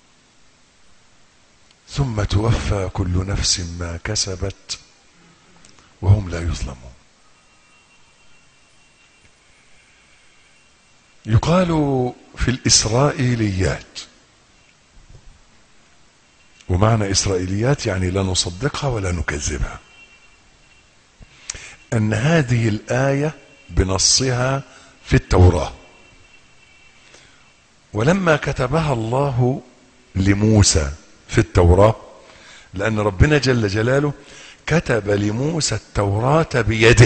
ثم توفى كل نفس ما كسبت وهم لا يظلمون يقال في الإسرائيليات ومعنى إسرائيليات يعني لا نصدقها ولا نكذبها أن هذه الآية بنصها في التوراة ولما كتبها الله لموسى في التوراة لأن ربنا جل جلاله كتب لموسى التوراة بيده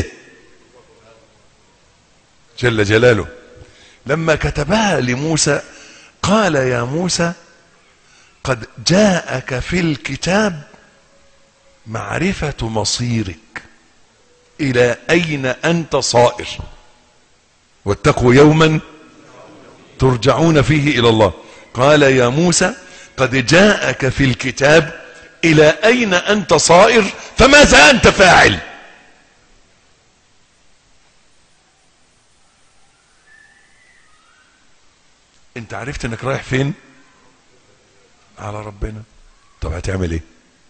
جل جلاله لما كتبها لموسى قال يا موسى قد جاءك في الكتاب معرفة مصيرك إلى أين أنت صائر واتقوا يوما ترجعون فيه إلى الله قال يا موسى قد جاءك في الكتاب إلى أين أنت صائر فماذا أنت فاعل انت عرفت انك رايح فين على ربنا طب هتعمل ايه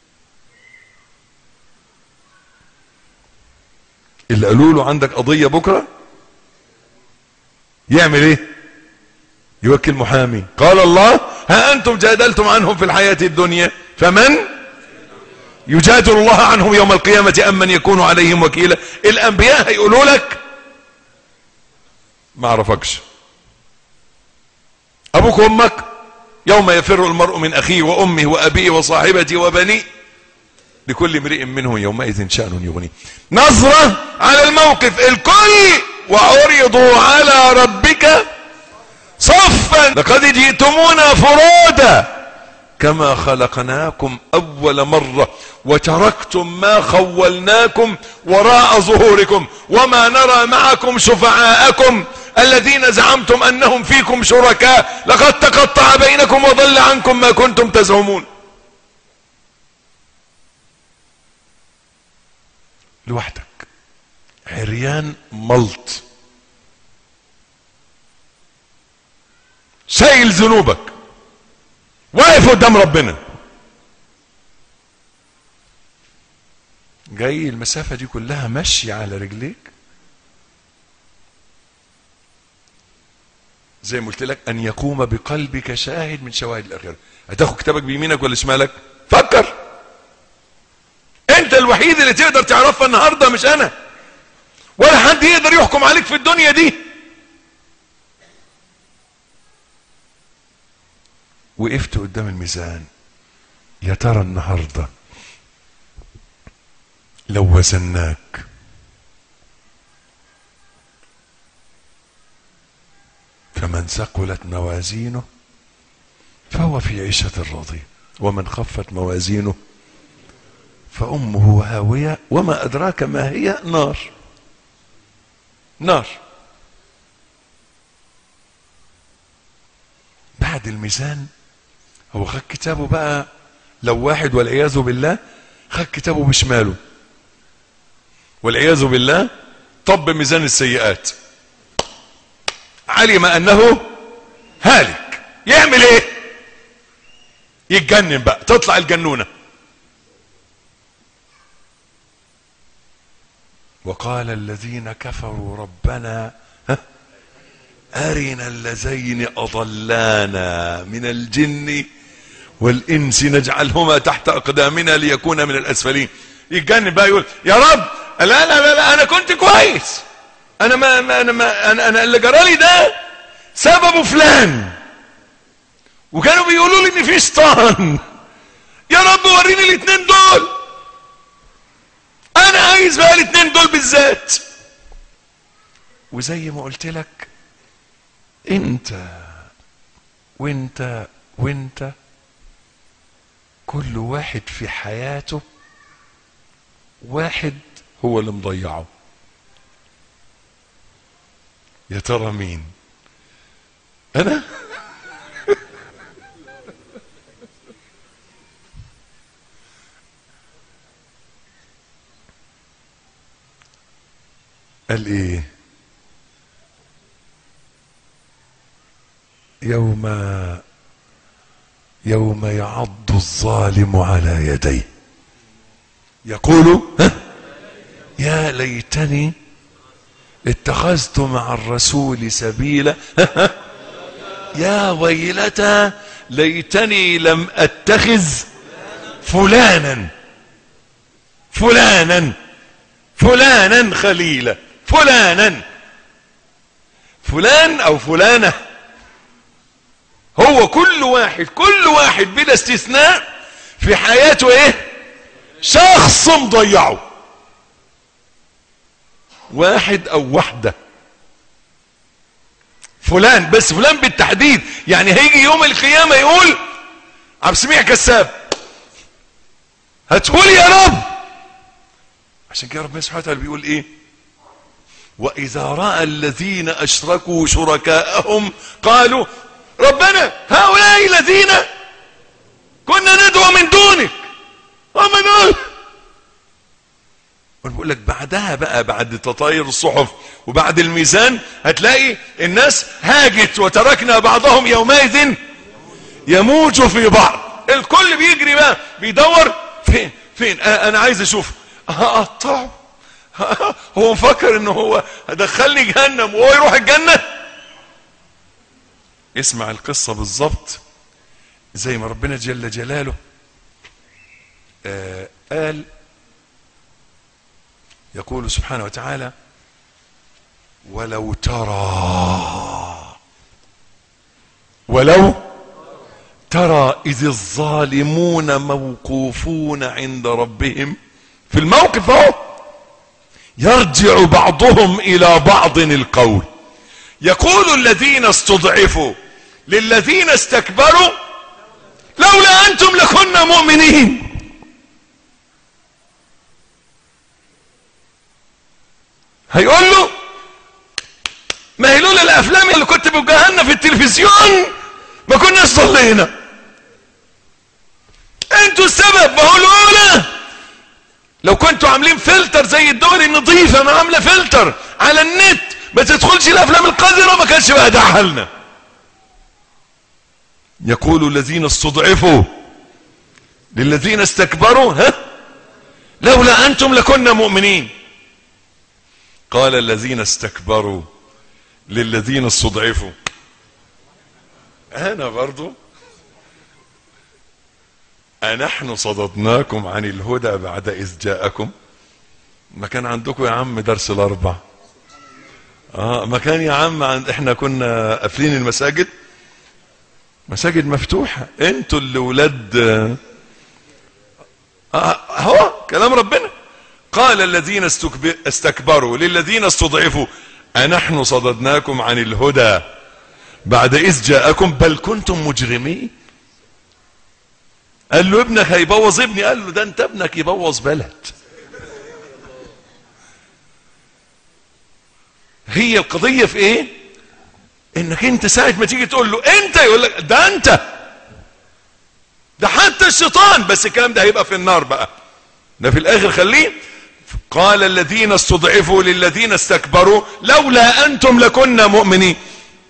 اللي قالوا له عندك قضية بكرة يعمل ايه يوكل محامي قال الله ها انتم جادلتم عنهم في الحياة الدنيا فمن يجادل الله عنهم يوم القيامة ام من يكون عليهم وكيلا الانبياء هيقولوا لك ما اعرفكش ابوك وامك يوم يفر المرء من اخيه وامه وابيه وصاحبته وبنيه لكل امرئ منهم يومئذ شأن يغنيه نظرة على الموقف الكل وعرضوا على ربك صفا لقد جئتمونا فرادا كما خلقناكم اول مرة وتركتم ما خولناكم وراء ظهوركم وما نرى معكم شفعاءكم الذين زعمتم انهم فيكم شركاء لقد تقطع بينكم وضل عنكم ما كنتم تزعمون لوحدك عريان ملط شايل ذنوبك واقف قدام ربنا جاي المسافة دي كلها مشي على رجليك زي ما قلت لك ان يقوم بقلبك شاهد من شواهد الاخره هتاخد كتابك بيمينك ولا شمالك فكر انت الوحيد اللي تقدر تعرفها النهارده مش انا ولا حد يقدر يحكم عليك في الدنيا دي وقفت قدام الميزان يا ترى النهارده لو وزناك فمن ثقلت موازينه فهو في عيشة راضية ومن خفت موازينه فأمه هاوية وما أدراك ما هي نار نار بعد الميزان هو خد كتابه بقى لو واحد والعياذ بالله خد كتابه بشماله والعياذ بالله طب ميزان السيئات علم انه هالك يعمل ايه يتجنن بقى تطلع الجنونه وقال الذين كفروا ربنا ها أرنا اللذين أضلانا من الجن والإنس نجعلهما تحت أقدامنا ليكون من الأسفلين يتجنن بقى يقول يا رب لا لا لا, لا أنا كنت كويس أنا ما, ما أنا ما أنا, أنا اللي جرالي ده سببه فلان وكانوا بيقولوا لي إن في شيطان يا رب وريني الاثنين دول انا عايز بقى الاثنين دول بالذات وزي ما قلت لك انت وانت وانت كل واحد في حياته واحد هو اللي مضيعه يا ترى مين انا قال ايه يوم يوم يعض الظالم على يديه يقول ها يا ليتني اتخذت مع الرسول سبيلا يا ويلتى ليتني لم اتخذ فلانا فلانا فلانا خليلا فلانا فلان او فلانة هو كل واحد كل واحد بلا استثناء في حياته ايه شخص مضيعه واحد او واحدة فلان بس فلان بالتحديد يعني هيجي يوم القيامة يقول عبد السميع كساب هتقول يا رب عشان كده ربنا سبحانه وتعالى بيقول ايه واذا راى الذين اشركوا شركاءهم قالوا ربنا هؤلاء الذين كنا ندعو من دونك هم دول بقول لك بعدها بقى بعد تطاير الصحف وبعد الميزان هتلاقي الناس هاجت وتركنا بعضهم يومئذ يموج في بعض الكل بيجري بقى بيدور فين فين انا عايز اشوف هقطعه هو مفكر انه هو هدخلني جهنم وهو يروح الجنة اسمع القصة بالظبط زي ما ربنا جل جلاله آه قال يقول سبحانه وتعالى ولو ترى ولو ترى إذ الظالمون موقوفون عند ربهم في الموقف اهو يرجع بعضهم الى بعض القول يقول الذين استضعفوا للذين استكبروا لولا انتم لكنا مؤمنين هيقول له ما هي لولا الافلام اللي كنت بتجاهلنا في التلفزيون ما كناش صلينا انتوا السبب ما هو الاولى لو كنتوا عاملين فلتر زي الدول النظيفة ما عاملة فلتر على النت ما تدخلش الافلام القذرة ما كانش بقى دعها لنا يقول الذين استضعفوا للذين استكبروا ها لولا انتم لكنا مؤمنين قال الذين استكبروا للذين استضعفوا انا برضو أنحن صددناكم عن الهدى بعد إذ جاءكم ما كان عندكم يا عم درس الأربع آه ما كان يا عم عند إحنا كنا قافلين المساجد مساجد مفتوحة انتوا اللي ولاد آه هو كلام ربنا قال الذين استكبروا للذين استضعفوا أنحن صددناكم عن الهدى بعد إذ جاءكم بل كنتم مجرمين قال له ابنك هيبوظ ابني قال له ده انت ابنك يبوظ بلد هي القضية في ايه انك انت ساعة ما تيجي تقول له انت يقول لك ده انت ده حتى الشيطان بس الكلام ده هيبقى في النار بقى ده في الاخر خليه قال الذين استضعفوا للذين استكبروا لولا انتم لكنا مؤمنين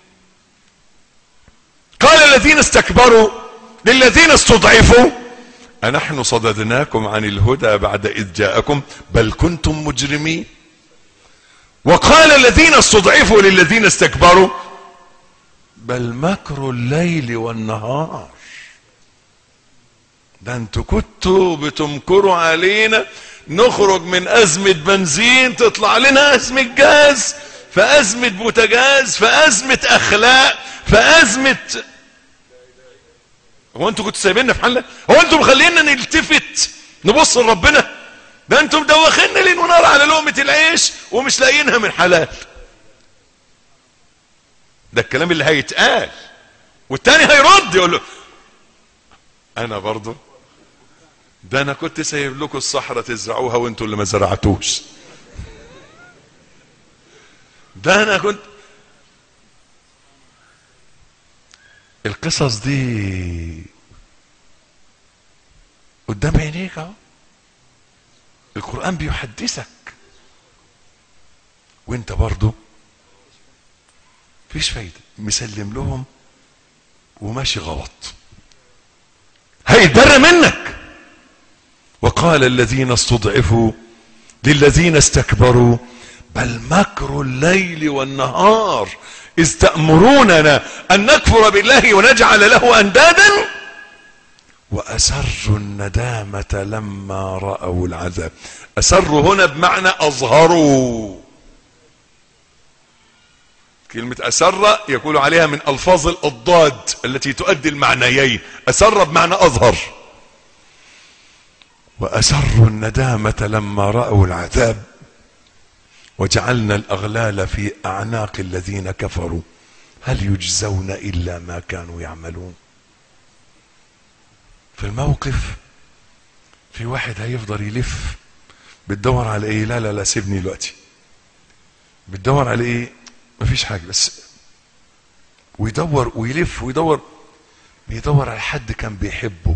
قال الذين استكبروا للذين استضعفوا أنحن صددناكم عن الهدى بعد إذ جاءكم بل كنتم مجرمين وقال الذين استضعفوا للذين استكبروا بل مكر الليل والنهار ده انتوا كنتوا بتمكروا علينا نخرج من أزمة بنزين تطلع لنا أزمة جاز فأزمة بوتجاز فأزمة أخلاق فأزمة هو انتوا كنتوا سايبيننا في حالنا هو انتوا مخلينا نلتفت نبص لربنا ده انتوا مدوخيننا ليل ونار على لقمة العيش ومش لاقيينها من حلال ده الكلام اللي هيتقال والتاني هيرد يقول له انا برضه ده انا كنت سايب لكم الصحراء تزرعوها وانتوا اللي ما زرعتوش ده انا كنت القصص دي قدام عينيك اهو القرآن بيحدثك وانت برضو فيش فايدة مسلم لهم وماشي غلط هيتبرى منك وقال الذين استضعفوا للذين استكبروا بل مكر الليل والنهار إذ تأمروننا أن نكفر بالله ونجعل له أندادا وأسروا الندامة لما رأوا العذاب أسروا هنا بمعنى أظهروا كلمة أسر يقول عليها من ألفاظ الأضداد التي تؤدي المعنيين أسر بمعنى أظهر وأسروا الندامة لما رأوا العذاب وجعلنا الأغلال في أعناق الذين كفروا هل يجزون إلا ما كانوا يعملون في الموقف في واحد هيفضل يلف بتدور على ايه لا لا لا سيبني دلوقتي بتدور على ايه مفيش حاجة بس ويدور ويلف ويدور بيدور على حد كان بيحبه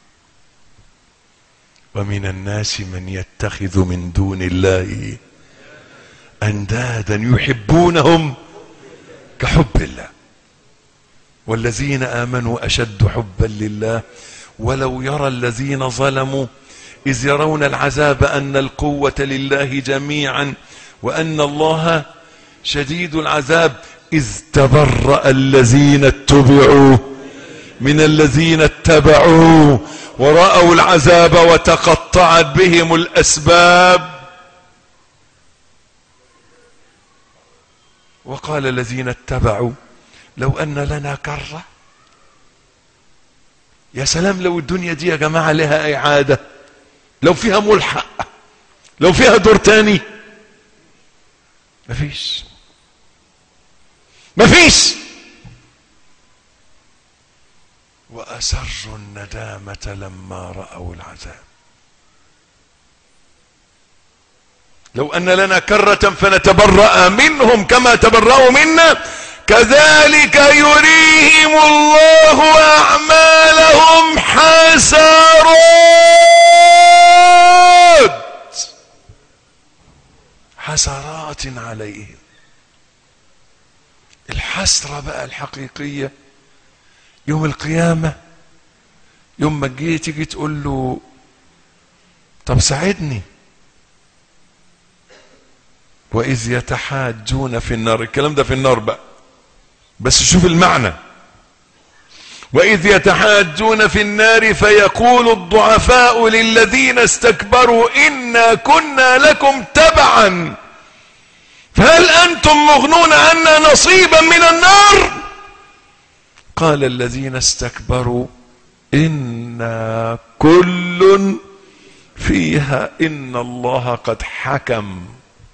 ومن الناس من يتخذ من دون الله اندادا يحبونهم كحب الله والذين امنوا اشد حبا لله ولو يرى الذين ظلموا اذ يرون العذاب ان القوه لله جميعا وان الله شديد العذاب اذ تبرا الذين اتبعوا من الذين اتبعوا وراوا العذاب وتقطعت بهم الاسباب وقال الذين اتبعوا لو ان لنا كره يا سلام لو الدنيا دي يا جماعه لها اعاده لو فيها ملحق لو فيها دور تاني مفيش مفيش واسروا الندامه لما راوا العذاب لو ان لنا كره فنتبرا منهم كما تبرأوا منا كذلك يريهم الله اعمالهم حسرات حسرات عليهم الحسرة بقى الحقيقية يوم القيامة يوم ما تجي تيجي تقول له طب ساعدني وإذ يتحاجون في النار الكلام ده في النار بقى بس شوف المعنى وإذ يتحاجون في النار فيقول الضعفاء للذين استكبروا إنا كنا لكم تبعا فهل أنتم مغنون عنا نصيبا من النار قال الذين استكبروا إنا كل فيها إن الله قد حكم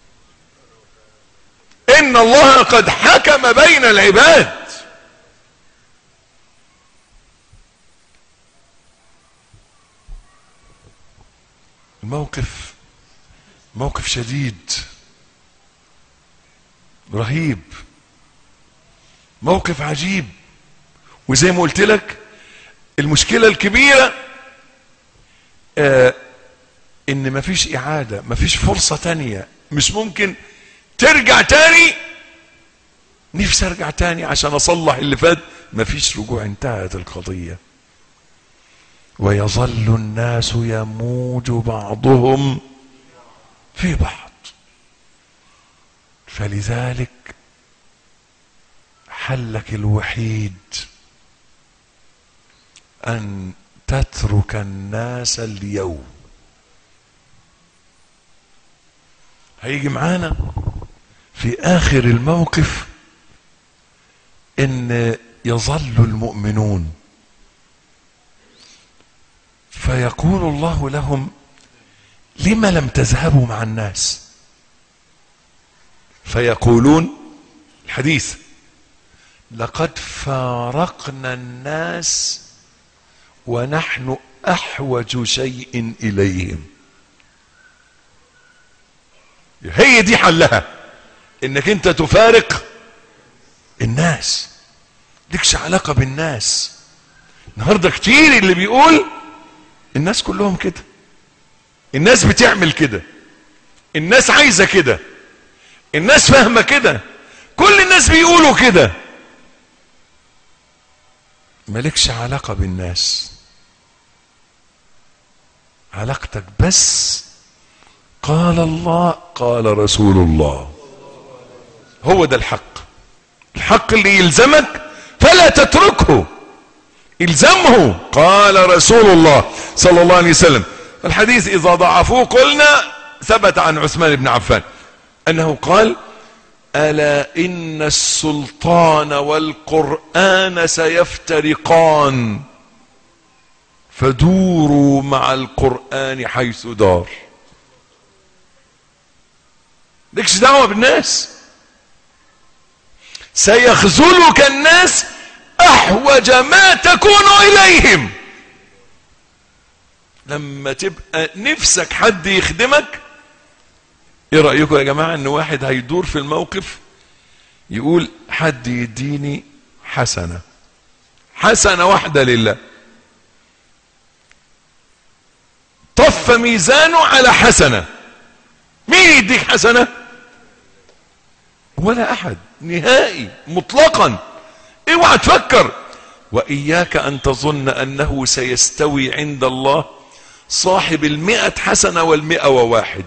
إن الله قد حكم بين العباد الموقف موقف شديد رهيب موقف عجيب وزي ما قلت لك المشكلة الكبيرة آه ان مفيش اعادة مفيش فرصة تانية مش ممكن ترجع تاني نفسي ارجع تاني عشان اصلح اللي فات مفيش رجوع انتهت القضية ويظل الناس يموج بعضهم في بعض فلذلك حلك الوحيد ان تترك الناس اليوم هيجي معانا في اخر الموقف ان يظل المؤمنون فيقول الله لهم لم لم تذهبوا مع الناس فيقولون الحديث لقد فارقنا الناس ونحن احوج شيء اليهم هي دي حلها انك انت تفارق الناس لكش علاقة بالناس النهاردة كتير اللي بيقول الناس كلهم كده الناس بتعمل كده الناس عايزة كده الناس فاهمة كده كل الناس بيقولوا كده مالكش علاقة بالناس علاقتك بس قال الله قال رسول الله هو ده الحق الحق اللي يلزمك فلا تتركه الزمه قال رسول الله صلى الله عليه وسلم الحديث اذا ضعفوه قلنا ثبت عن عثمان بن عفان انه قال الا ان السلطان والقران سيفترقان فدوروا مع القران حيث دار لكش دعوه بالناس سيخذلك الناس احوج ما تكون اليهم لما تبقى نفسك حد يخدمك ايه رايكم يا جماعه ان واحد هيدور في الموقف يقول حد يديني حسنه حسنه واحده لله طف ميزانه على حسنه مين يديك حسنه ولا احد نهائي مطلقا اوعى تفكر واياك ان تظن انه سيستوي عند الله صاحب المئة حسنة والمئة وواحد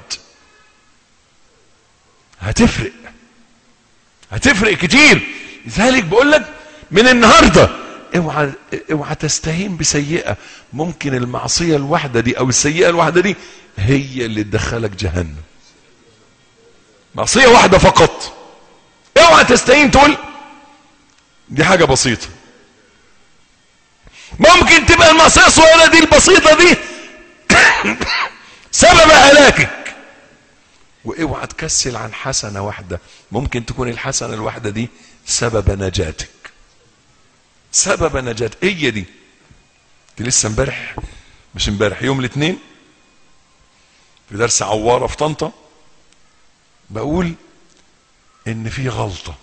هتفرق هتفرق كتير لذلك بقول لك من النهارده اوعى اوعى تستهين بسيئه ممكن المعصيه الواحده دي او السيئه الواحده دي هي اللي تدخلك جهنم معصيه واحده فقط اوعى تستهين تقول دي حاجه بسيطه ممكن تبقى المعصيه الصغيره دي البسيطه دي سبب هلاكك واوعى تكسل عن حسنه واحده ممكن تكون الحسنه الواحده دي سبب نجاتك سبب نجاتك هي دي كنت لسه امبارح مش امبارح يوم الاثنين في درس عواره في طنطا بقول ان في غلطه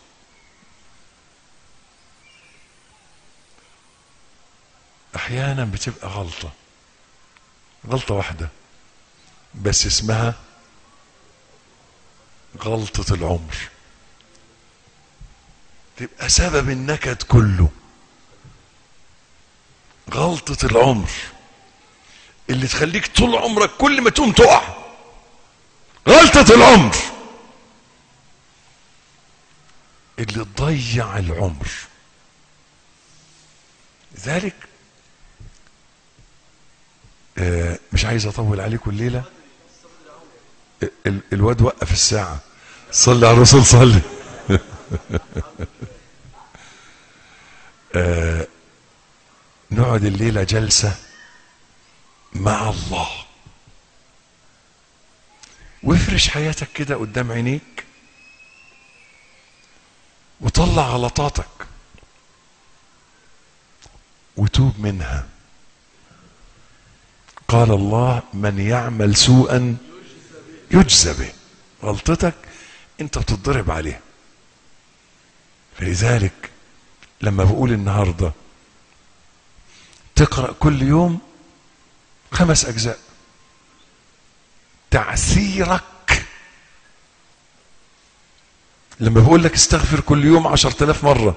احيانا بتبقى غلطه غلطه واحده بس اسمها غلطه العمر تبقى سبب النكد كله غلطه العمر اللي تخليك طول عمرك كل ما تقوم تقع غلطه العمر اللي تضيع العمر لذلك آه مش عايز اطول عليكم الليله ال الواد وقف الساعه صلي على الرسول صلي آه نقعد الليله جلسه مع الله وافرش حياتك كده قدام عينيك وطلع غلطاتك وتوب منها قال الله من يعمل سوءا يجزى به غلطتك انت بتضرب عليها فلذلك لما بقول النهارده تقرا كل يوم خمس اجزاء تعسيرك لما بقول لك استغفر كل يوم عشرة آلاف مرة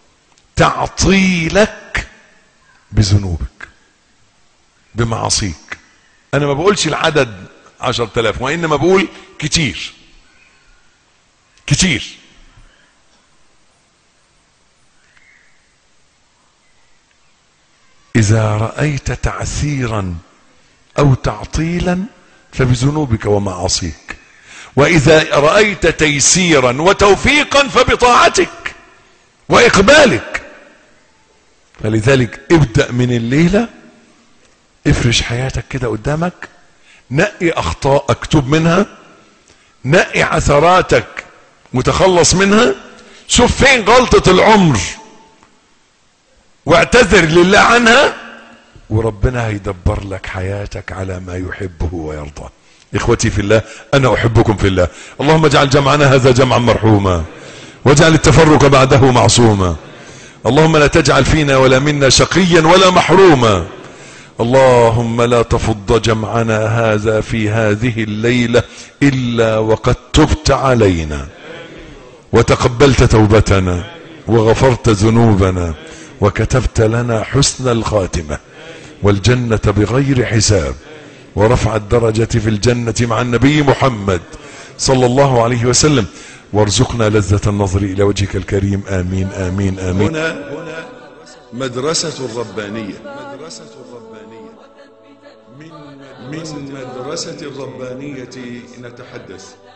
تعطيلك بذنوبك بمعاصيك انا ما بقولش العدد عشرة آلاف وانما بقول كتير كتير اذا رأيت تعثيرا او تعطيلا فبذنوبك ومعاصيك واذا رأيت تيسيرا وتوفيقا فبطاعتك واقبالك فلذلك ابدأ من الليلة افرش حياتك كده قدامك نقي اخطاء اكتب منها نقي عثراتك وتخلص منها شوف فين غلطة العمر واعتذر لله عنها وربنا هيدبر لك حياتك على ما يحبه ويرضاه اخوتي في الله انا احبكم في الله اللهم اجعل جمعنا هذا جمعا مرحوما واجعل التفرق بعده معصوما اللهم لا تجعل فينا ولا منا شقيا ولا محروما اللهم لا تفض جمعنا هذا في هذه الليلة إلا وقد تبت علينا وتقبلت توبتنا وغفرت ذنوبنا وكتبت لنا حسن الخاتمة والجنة بغير حساب ورفع الدرجة في الجنة مع النبي محمد صلى الله عليه وسلم وارزقنا لذة النظر إلى وجهك الكريم آمين آمين آمين هنا هنا مدرسة الربانية مدرسة الربانية من مدرسة الربانية نتحدث